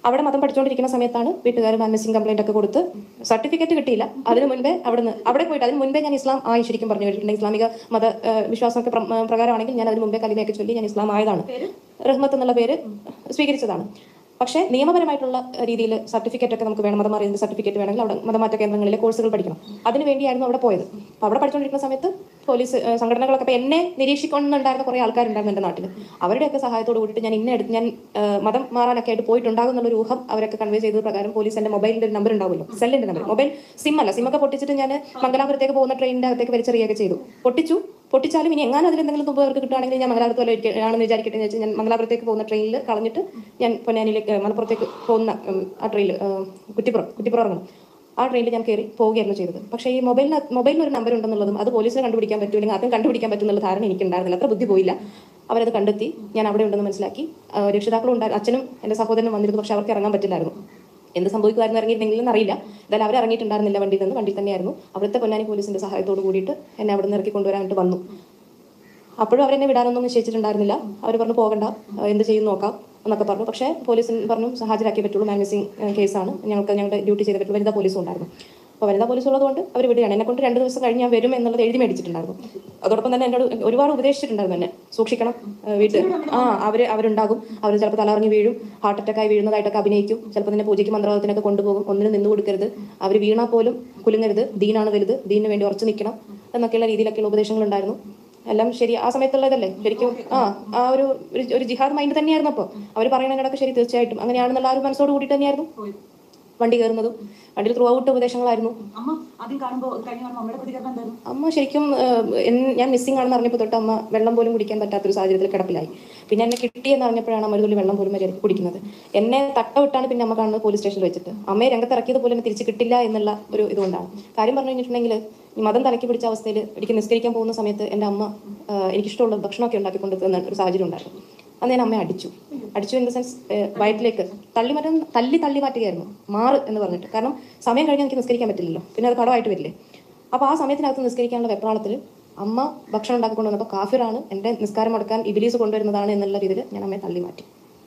അവിടെ മതം പഠിച്ചുകൊണ്ടിരിക്കുന്ന സമയത്താണ് വീട്ടുകാർ മാനസിംഗ് കംപ്ലൈന്റ് ഒക്കെ കൊടുത്ത് സർട്ടിഫിക്കറ്റ് കിട്ടിയില്ല അതിന് മുൻപേ അവിടെ നിന്ന് അവിടെ പോയിട്ട് അതിന് മുൻപേ ഞാൻ ഇസ്ലാം ആയി ശരിക്കും പറഞ്ഞു കേട്ടിട്ടുണ്ട് ഇസ്ലാമിക മത ആ, വിശ്വാസമൊക്കെ പ്ര- ആ, പ്രകാരമാണെങ്കിൽ ഞാൻ അതിന് മുമ്പേ കലിമയൊക്കെ ചൊല്ലി ഞാൻ ഇസ്ലാം ആയതാണ് റഹ്മത്ത് എന്നുള്ള പേര് സ്വീകരിച്ചതാണ് പക്ഷേ നിയമപരമായിട്ടുള്ള രീതിയിൽ സർട്ടിഫിക്കറ്റ് ഒക്കെ നമുക്ക് വേണം മതം അറിയുന്ന സർട്ടിഫിക്കറ്റ് വേണമെങ്കിൽ അവിടെ മതമാറ്റ കേന്ദ്രങ്ങളിലെ കോഴ്സുകൾ പഠിക്കണം അതിന് വേണ്ടിയായിരുന്നു അവിടെ പോയത് അപ്പോൾ അവിടെ പഠിച്ചുകൊണ്ടിരിക്കുന്ന സമയത്ത് പോലീസ് ഏഹ്, സംഘടനകളൊക്കെ അപ്പോൾ എന്നെ നിരീക്ഷിക്കൊണ്ടുണ്ടായിരുന്ന കുറേ ആൾക്കാരുണ്ടായിരുന്നു എൻ്റെ നാട്ടിൽ അവരുടെയൊക്കെ സഹായത്തോട് കൂടിയിട്ട് ഞാൻ ഇന്ന എടുത്ത് ഞാൻ ഏഹ്, മതം മാറാനൊക്കെ ആയിട്ട് പോയിട്ടുണ്ടാകും എന്നുള്ളൊരു ഊഹം അവരൊക്കെ കൺവേ ചെയ്തത് പ്രകാരം പോലീസ് എൻ്റെ മൊബൈലിൻ്റെ നമ്പർ ഉണ്ടാവുമല്ലോ സെല്ലിൻ്റെ നമ്പർ മൊബൈൽ സിം അല്ല സിമ്മൊക്കെ പൊട്ടിച്ചിട്ട് ഞാൻ മംഗലാപുരത്തേക്ക് പോകുന്ന ട്രെയിനിൻ്റെ അകത്തേക്ക് വലിച്ചെറിയുകയൊക്കെ ചെയ്തു പൊട്ടിച്ചു പൊട്ടിച്ചാലും ഇനി എങ്ങാനും അതിൽ എന്തെങ്കിലും തുമ്പ് അവർക്ക് കിട്ടുകയാണെങ്കിൽ ഞാൻ മംഗലാപുരത്ത് വല്ല ഇരിക്ക- ആണെന്ന് വിചാരിക്കട്ടെ എന്ന് വെച്ചാൽ ഞാൻ മംഗലാപുരത്തേക്ക് പോകുന്ന ട്രെയിനിൽ കളഞ്ഞിട്ട് ഞാൻ പൊന്നാനിയിലേക്ക് ഏഹ്, മലപ്പുറത്തേക്ക് പോകുന്ന ഉം, ആ ട്രെയിനിൽ കുറ്റിപ്പുറം കുറ്റിപ്പുറം ഇറങ്ങണം ആ ട്രെയിനിൽ ഞാൻ കയറി പോവുകയായിരുന്നു ചെയ്തത് പക്ഷേ ഈ മൊബൈലിന് മൊബൈലിന് ഒരു നമ്പർ ഉണ്ടെന്നുള്ളതും അത് പോലീസിന് കണ്ടുപിടിക്കാൻ പറ്റും അല്ലെങ്കിൽ ആദ്യം കണ്ടുപിടിക്കാൻ പറ്റും എന്നുള്ള ധാരണ എനിക്കുണ്ടായിരുന്നില്ല അത്ര ബുദ്ധി പോയില്ല അവരത് കണ്ടെത്തി ഞാൻ അവിടെ ഉണ്ടെന്ന് മനസ്സിലാക്കി ആ, രക്ഷിതാക്കളും ഉണ്ടായിരുന്നു അച്ഛനും എൻ്റെ സഹോദരനും വന്നിരുന്നു പക്ഷെ അവർക്ക് ഇറങ്ങാൻ പറ്റില്ലായിരുന്നു എന്ത് സംഭവിക്കുമായിരുന്നു ഇറങ്ങിയിരുന്നെങ്കിലും അറിയില്ല എന്തായാലും അവർ ഇറങ്ങിയിട്ടുണ്ടായിരുന്നില്ല വണ്ടിയിൽ നിന്ന് വണ്ടിയിൽ തന്നെയായിരുന്നു അവിടുത്തെ പൊന്നാനി പോലീസിന്റെ സഹായത്തോട് കൂടിയിട്ട് എന്നെ അവിടെ നിന്ന് ഇറക്കി കൊണ്ടുവരാനായിട്ട് വന്നു അപ്പോഴും അവരെന്നെ വിടാനൊന്നും നിശ്ചയിച്ചിട്ടുണ്ടായിരുന്നില്ല അവർ പറഞ്ഞു പോകണ്ട ആ, എന്ത് ചെയ്യും നോക്കാം എന്നൊക്കെ പറഞ്ഞു പക്ഷേ പോലീസിന് പറഞ്ഞു ഹാജരാക്കിയേ പറ്റുള്ളൂ മാൻ മിസ്സിംഗ് കേസാണ് ഞങ്ങൾക്ക് ഞങ്ങളുടെ ഡ്യൂട്ടി ചെയ്തേ പറ്റുള്ളൂ വനിതാ പോലീസും ഉണ്ടായിരുന്നു അപ്പോൾ വനിതാ പോലീസ് ഉള്ളതുകൊണ്ട് അവർ വിടുകയാണ് എന്നെ കൊണ്ട് രണ്ട് ദിവസം കഴിഞ്ഞ് ഞാൻ വരും എന്നുള്ളത് എഴുതി മേടിച്ചിട്ടുണ്ടായിരുന്നു അതോടൊപ്പം തന്നെ എന്നോട് ഒരുപാട് ഉപദേശിച്ചിട്ടുണ്ടായിരുന്നു എന്നെ സൂക്ഷിക്കണം ആ, വീട്ടിൽ ആ അവർ അവരുണ്ടാകും അവർ ചിലപ്പോൾ തലറിഞ്ഞ് വീഴും ഹാർട്ട് അറ്റാക്കായി വീഴുന്നതായിട്ടൊക്കെ അഭിനയിക്കും ചിലപ്പോൾ തന്നെ പൂജയ്ക്ക് മന്ത്രവാദത്തിനൊക്കെ കൊണ്ടുപോകും ഒന്നിനും നിന്ന് കൊടുക്കരുത് അവർ വീണാൽ പോലും കുലുങ്ങരുത് ദീനാണ് വലുത് ദീനിന് വേണ്ടി ഉറച്ചു നിൽക്കണം എന്നൊക്കെയുള്ള രീതിയിലൊക്കെയുള്ള ഉപദേശങ്ങളുണ്ടായിരുന്നു എല്ലാം ശരി ആ സമയത്തുള്ള ഇതല്ലേ ശരിക്കും ആ ആ ഒരു ഒരു- ഒരു ജിഹാദ് മൈൻഡ് തന്നെയായിരുന്നു അപ്പോൾ അവർ പറയുന്നതിനൊക്കെ ശരി തീർച്ചയായിട്ടും അങ്ങനെയാണെന്നുള്ള ആ ഒരു മനസ്സോട് കൂടി തന്നെയായിരുന്നു വണ്ടി കയറുന്നതും വണ്ടിയിൽ ത്രൂ ഔട്ട് ഉപദേശങ്ങളായിരുന്നു അമ്മ ആദ്യം കാണുമ്പോൾ കഴിഞ്ഞ കാണുമ്പോൾ അമ്മയുടെ പ്രതികരണം എന്തായിരുന്നു അമ്മ ശരിക്കും ഏഹ്, എൻ- ഞാൻ മിസ്സിംഗ് ആണെന്ന് അറിഞ്ഞപ്പോൾ തൊട്ട് അമ്മ വെള്ളം പോലും കുടിക്കാൻ പറ്റാത്തൊരു സാഹചര്യത്തിൽ കിടപ്പിലായി പിന്നെ എന്നെ കിട്ടിയെന്ന് അറിഞ്ഞപ്പോഴാണ് അമ്മ ഒരു തുള്ളി വെള്ളം പോലും മര്യാദയ്ക്ക് കുടിക്കുന്നത് എന്നെ തട്ട വിട്ടാണ് പിന്നെ അമ്മ കാണുന്നത് പോലീസ് സ്റ്റേഷനിൽ വെച്ചിട്ട് അമ്മയെ രംഗത്തിറക്കിയത് പോലും എന്നെ തിരിച്ച് കിട്ടില്ല എന്നുള്ള ഒരു ഇതുകൊണ്ടാണ് കാര്യം പറഞ്ഞു കഴിഞ്ഞിട്ടുണ്ടെങ്കിൽ ഈ മതം തലക്കി പിടിച്ച അവസ്ഥയിൽ എനിക്ക് നിസ്കരിക്കാൻ പോകുന്ന സമയത്ത് എൻ്റെ അമ്മ ഏഹ്, എനിക്കിഷ്ടമുള്ള ഭക്ഷണമൊക്കെ ഉണ്ടാക്കിക്കൊണ്ട് തന്ന ഒരു സാഹചര്യം ഉണ്ടായിരുന്നു അന്ന് ഞാൻ അമ്മയെ അടിച്ചു അടിച്ചു ഇൻ ദ സെൻസ് വയറ്റിലേക്ക് തള്ളി മാറ്റാൻ തല്ലി തള്ളി മാറ്റുകയായിരുന്നു മാറ് എന്ന് പറഞ്ഞിട്ട് കാരണം സമയം കഴിഞ്ഞാൽ എനിക്ക് നിസ്കരിക്കാൻ പറ്റില്ലല്ലോ പിന്നെ അത് കടമായിട്ട് വരില്ലേ അപ്പോൾ ആ സമയത്തിനകത്ത് നിസ്കരിക്കാനുള്ള വെപ്രാളത്തിൽ അമ്മ ഭക്ഷണം ഉണ്ടാക്കിക്കൊണ്ട് വന്നപ്പോൾ കാഫിറാണ് എൻ്റെ നിസ്കാരം മുടക്കാൻ ഇബിലീസ് കൊണ്ടുവരുന്നതാണ് എന്നുള്ള രീതിയിൽ ഞാൻ അമ്മയെ തള്ളി മാറ്റി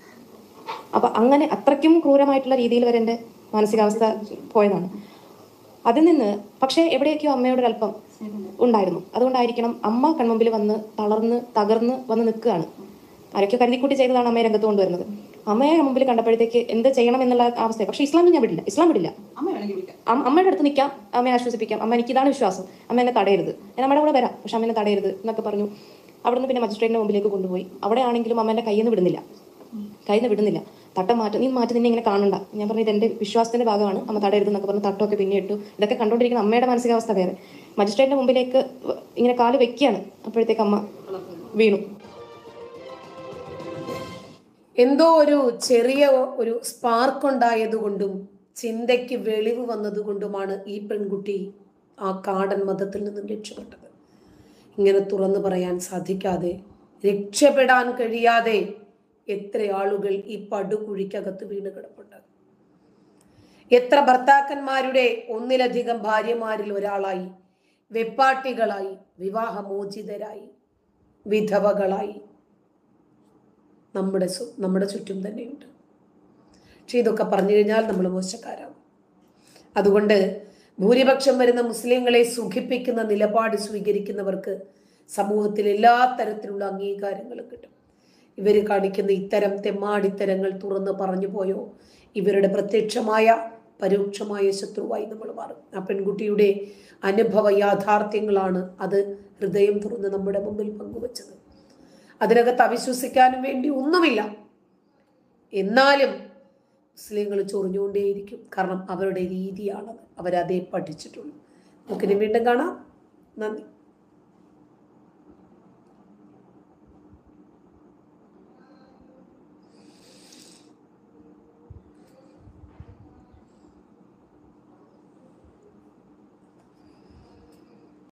അപ്പൊ അങ്ങനെ അത്രയ്ക്കും ക്രൂരമായിട്ടുള്ള രീതിയിൽ വരെ എൻ്റെ മാനസികാവസ്ഥ പോയതാണ് അതിൽ നിന്ന് പക്ഷേ എവിടെയൊക്കെയോ അമ്മയോട് ഒരല്പം ഉണ്ടായിരുന്നു അതുകൊണ്ടായിരിക്കണം അമ്മ കൺമുമ്പിൽ വന്ന് തളർന്ന് തകർന്ന് വന്ന് നിൽക്കുകയാണ് ആരൊക്കെ കരുതിക്കൂട്ടി ചെയ്തതാണ് അമ്മയെ രംഗത്ത് കൊണ്ടുവരുന്നത് അമ്മയെ മുമ്പിൽ കണ്ടപ്പോഴത്തേക്ക് എന്ത് ചെയ്യണം എന്നുള്ള അവസ്ഥ പക്ഷേ ഇസ്ലാമിൽ ഞാൻ വിടില്ല ഇസ്ലാം വിടില്ല അമ്മ വേണമെങ്കിൽ വിളിക്കാം അം- അമ്മയുടെ അടുത്ത് നിൽക്കാം അമ്മയെ ആശ്വസിപ്പിക്കാം അമ്മ എനിക്ക് ഇതാണ് വിശ്വാസം അമ്മ എന്നെ തടയരുത് ഞാൻ അമ്മയുടെ കൂടെ വരാം പക്ഷെ അമ്മ എന്നെ തടയരുത് എന്നൊക്കെ പറഞ്ഞു അവിടുന്ന് പിന്നെ മജിസ്ട്രേറ്റിന്റെ മുമ്പിലേക്ക് കൊണ്ടുപോയി അവിടെ ആണെങ്കിലും അമ്മേന്റെ കയ്യിൽ നിന്ന് വിടുന്നില്ല കയ്യിൽ നിന്ന് വിടുന്നില്ല തട്ടം മാറ്റം നീ മാറ്റി നിന്നെ ഇങ്ങനെ കാണണ്ട ഞാൻ പറഞ്ഞു ഇത് എന്റെ വിശ്വാസത്തിന്റെ ഭാഗമാണ് അമ്മ തടയരുത് എന്നൊക്കെ പറഞ്ഞ് തട്ടമൊക്കെ പിന്നെ ഇട്ടു ഇതൊക്കെ കണ്ടുകൊണ്ടിരിക്കുന്ന അമ്മയുടെ മാനസികാവസ്ഥ വേറെ മജിസ്ട്രേറ്റിന്റെ മുമ്പിലേക്ക് ഇങ്ങനെ കാല് വെക്കുകയാണ് അപ്പോഴത്തേക്ക് അമ്മ വീണു എന്തോ ഒരു ചെറിയ ഒരു സ്പാർക്ക് ഉണ്ടായതുകൊണ്ടും ചിന്തയ്ക്ക് വെളിവ് വന്നതുകൊണ്ടുമാണ് ഈ പെൺകുട്ടി ആ കാടൻ മതത്തിൽ നിന്നും രക്ഷപ്പെട്ടത് ഇങ്ങനെ തുറന്നു പറയാൻ സാധിക്കാതെ രക്ഷപ്പെടാൻ കഴിയാതെ എത്ര ആളുകൾ ഈ പടുകുഴിക്കകത്ത് വീണ് കിടപ്പുണ്ട് എത്ര ഭർത്താക്കന്മാരുടെ ഒന്നിലധികം ഭാര്യമാരിൽ ഒരാളായി വെപ്പാട്ടികളായി വിവാഹമോചിതരായി വിധവകളായി നമ്മുടെ സു- നമ്മുടെ ചുറ്റും തന്നെയുണ്ട് പക്ഷെ ഇതൊക്കെ പറഞ്ഞു കഴിഞ്ഞാൽ നമ്മൾ മോശക്കാരാകും അതുകൊണ്ട് ഭൂരിപക്ഷം വരുന്ന മുസ്ലിങ്ങളെ സുഖിപ്പിക്കുന്ന നിലപാട് സ്വീകരിക്കുന്നവർക്ക് സമൂഹത്തിൽ എല്ലാ തരത്തിലുള്ള അംഗീകാരങ്ങളും കിട്ടും ഇവർ കാണിക്കുന്ന ഇത്തരം തെമ്മാടിത്തരങ്ങൾ തുറന്ന് പറഞ്ഞു പോയോ ഇവരുടെ പ്രത്യക്ഷമായ പരോക്ഷമായ ശത്രുവായി നമ്മൾ മാറും ആ പെൺകുട്ടിയുടെ അനുഭവ യാഥാർത്ഥ്യങ്ങളാണ് അത് ഹൃദയം തുറന്ന് നമ്മുടെ മുമ്പിൽ പങ്കുവച്ചത് അതിനകത്ത് അവിശ്വസിക്കാനും വേണ്ടി ഒന്നുമില്ല എന്നാലും മുസ്ലിങ്ങൾ ചൊറിഞ്ഞുകൊണ്ടേയിരിക്കും കാരണം അവരുടെ രീതിയാണത് അവരതേ പഠിച്ചിട്ടുള്ളൂ നമുക്കിനി വീണ്ടും കാണാം നന്ദി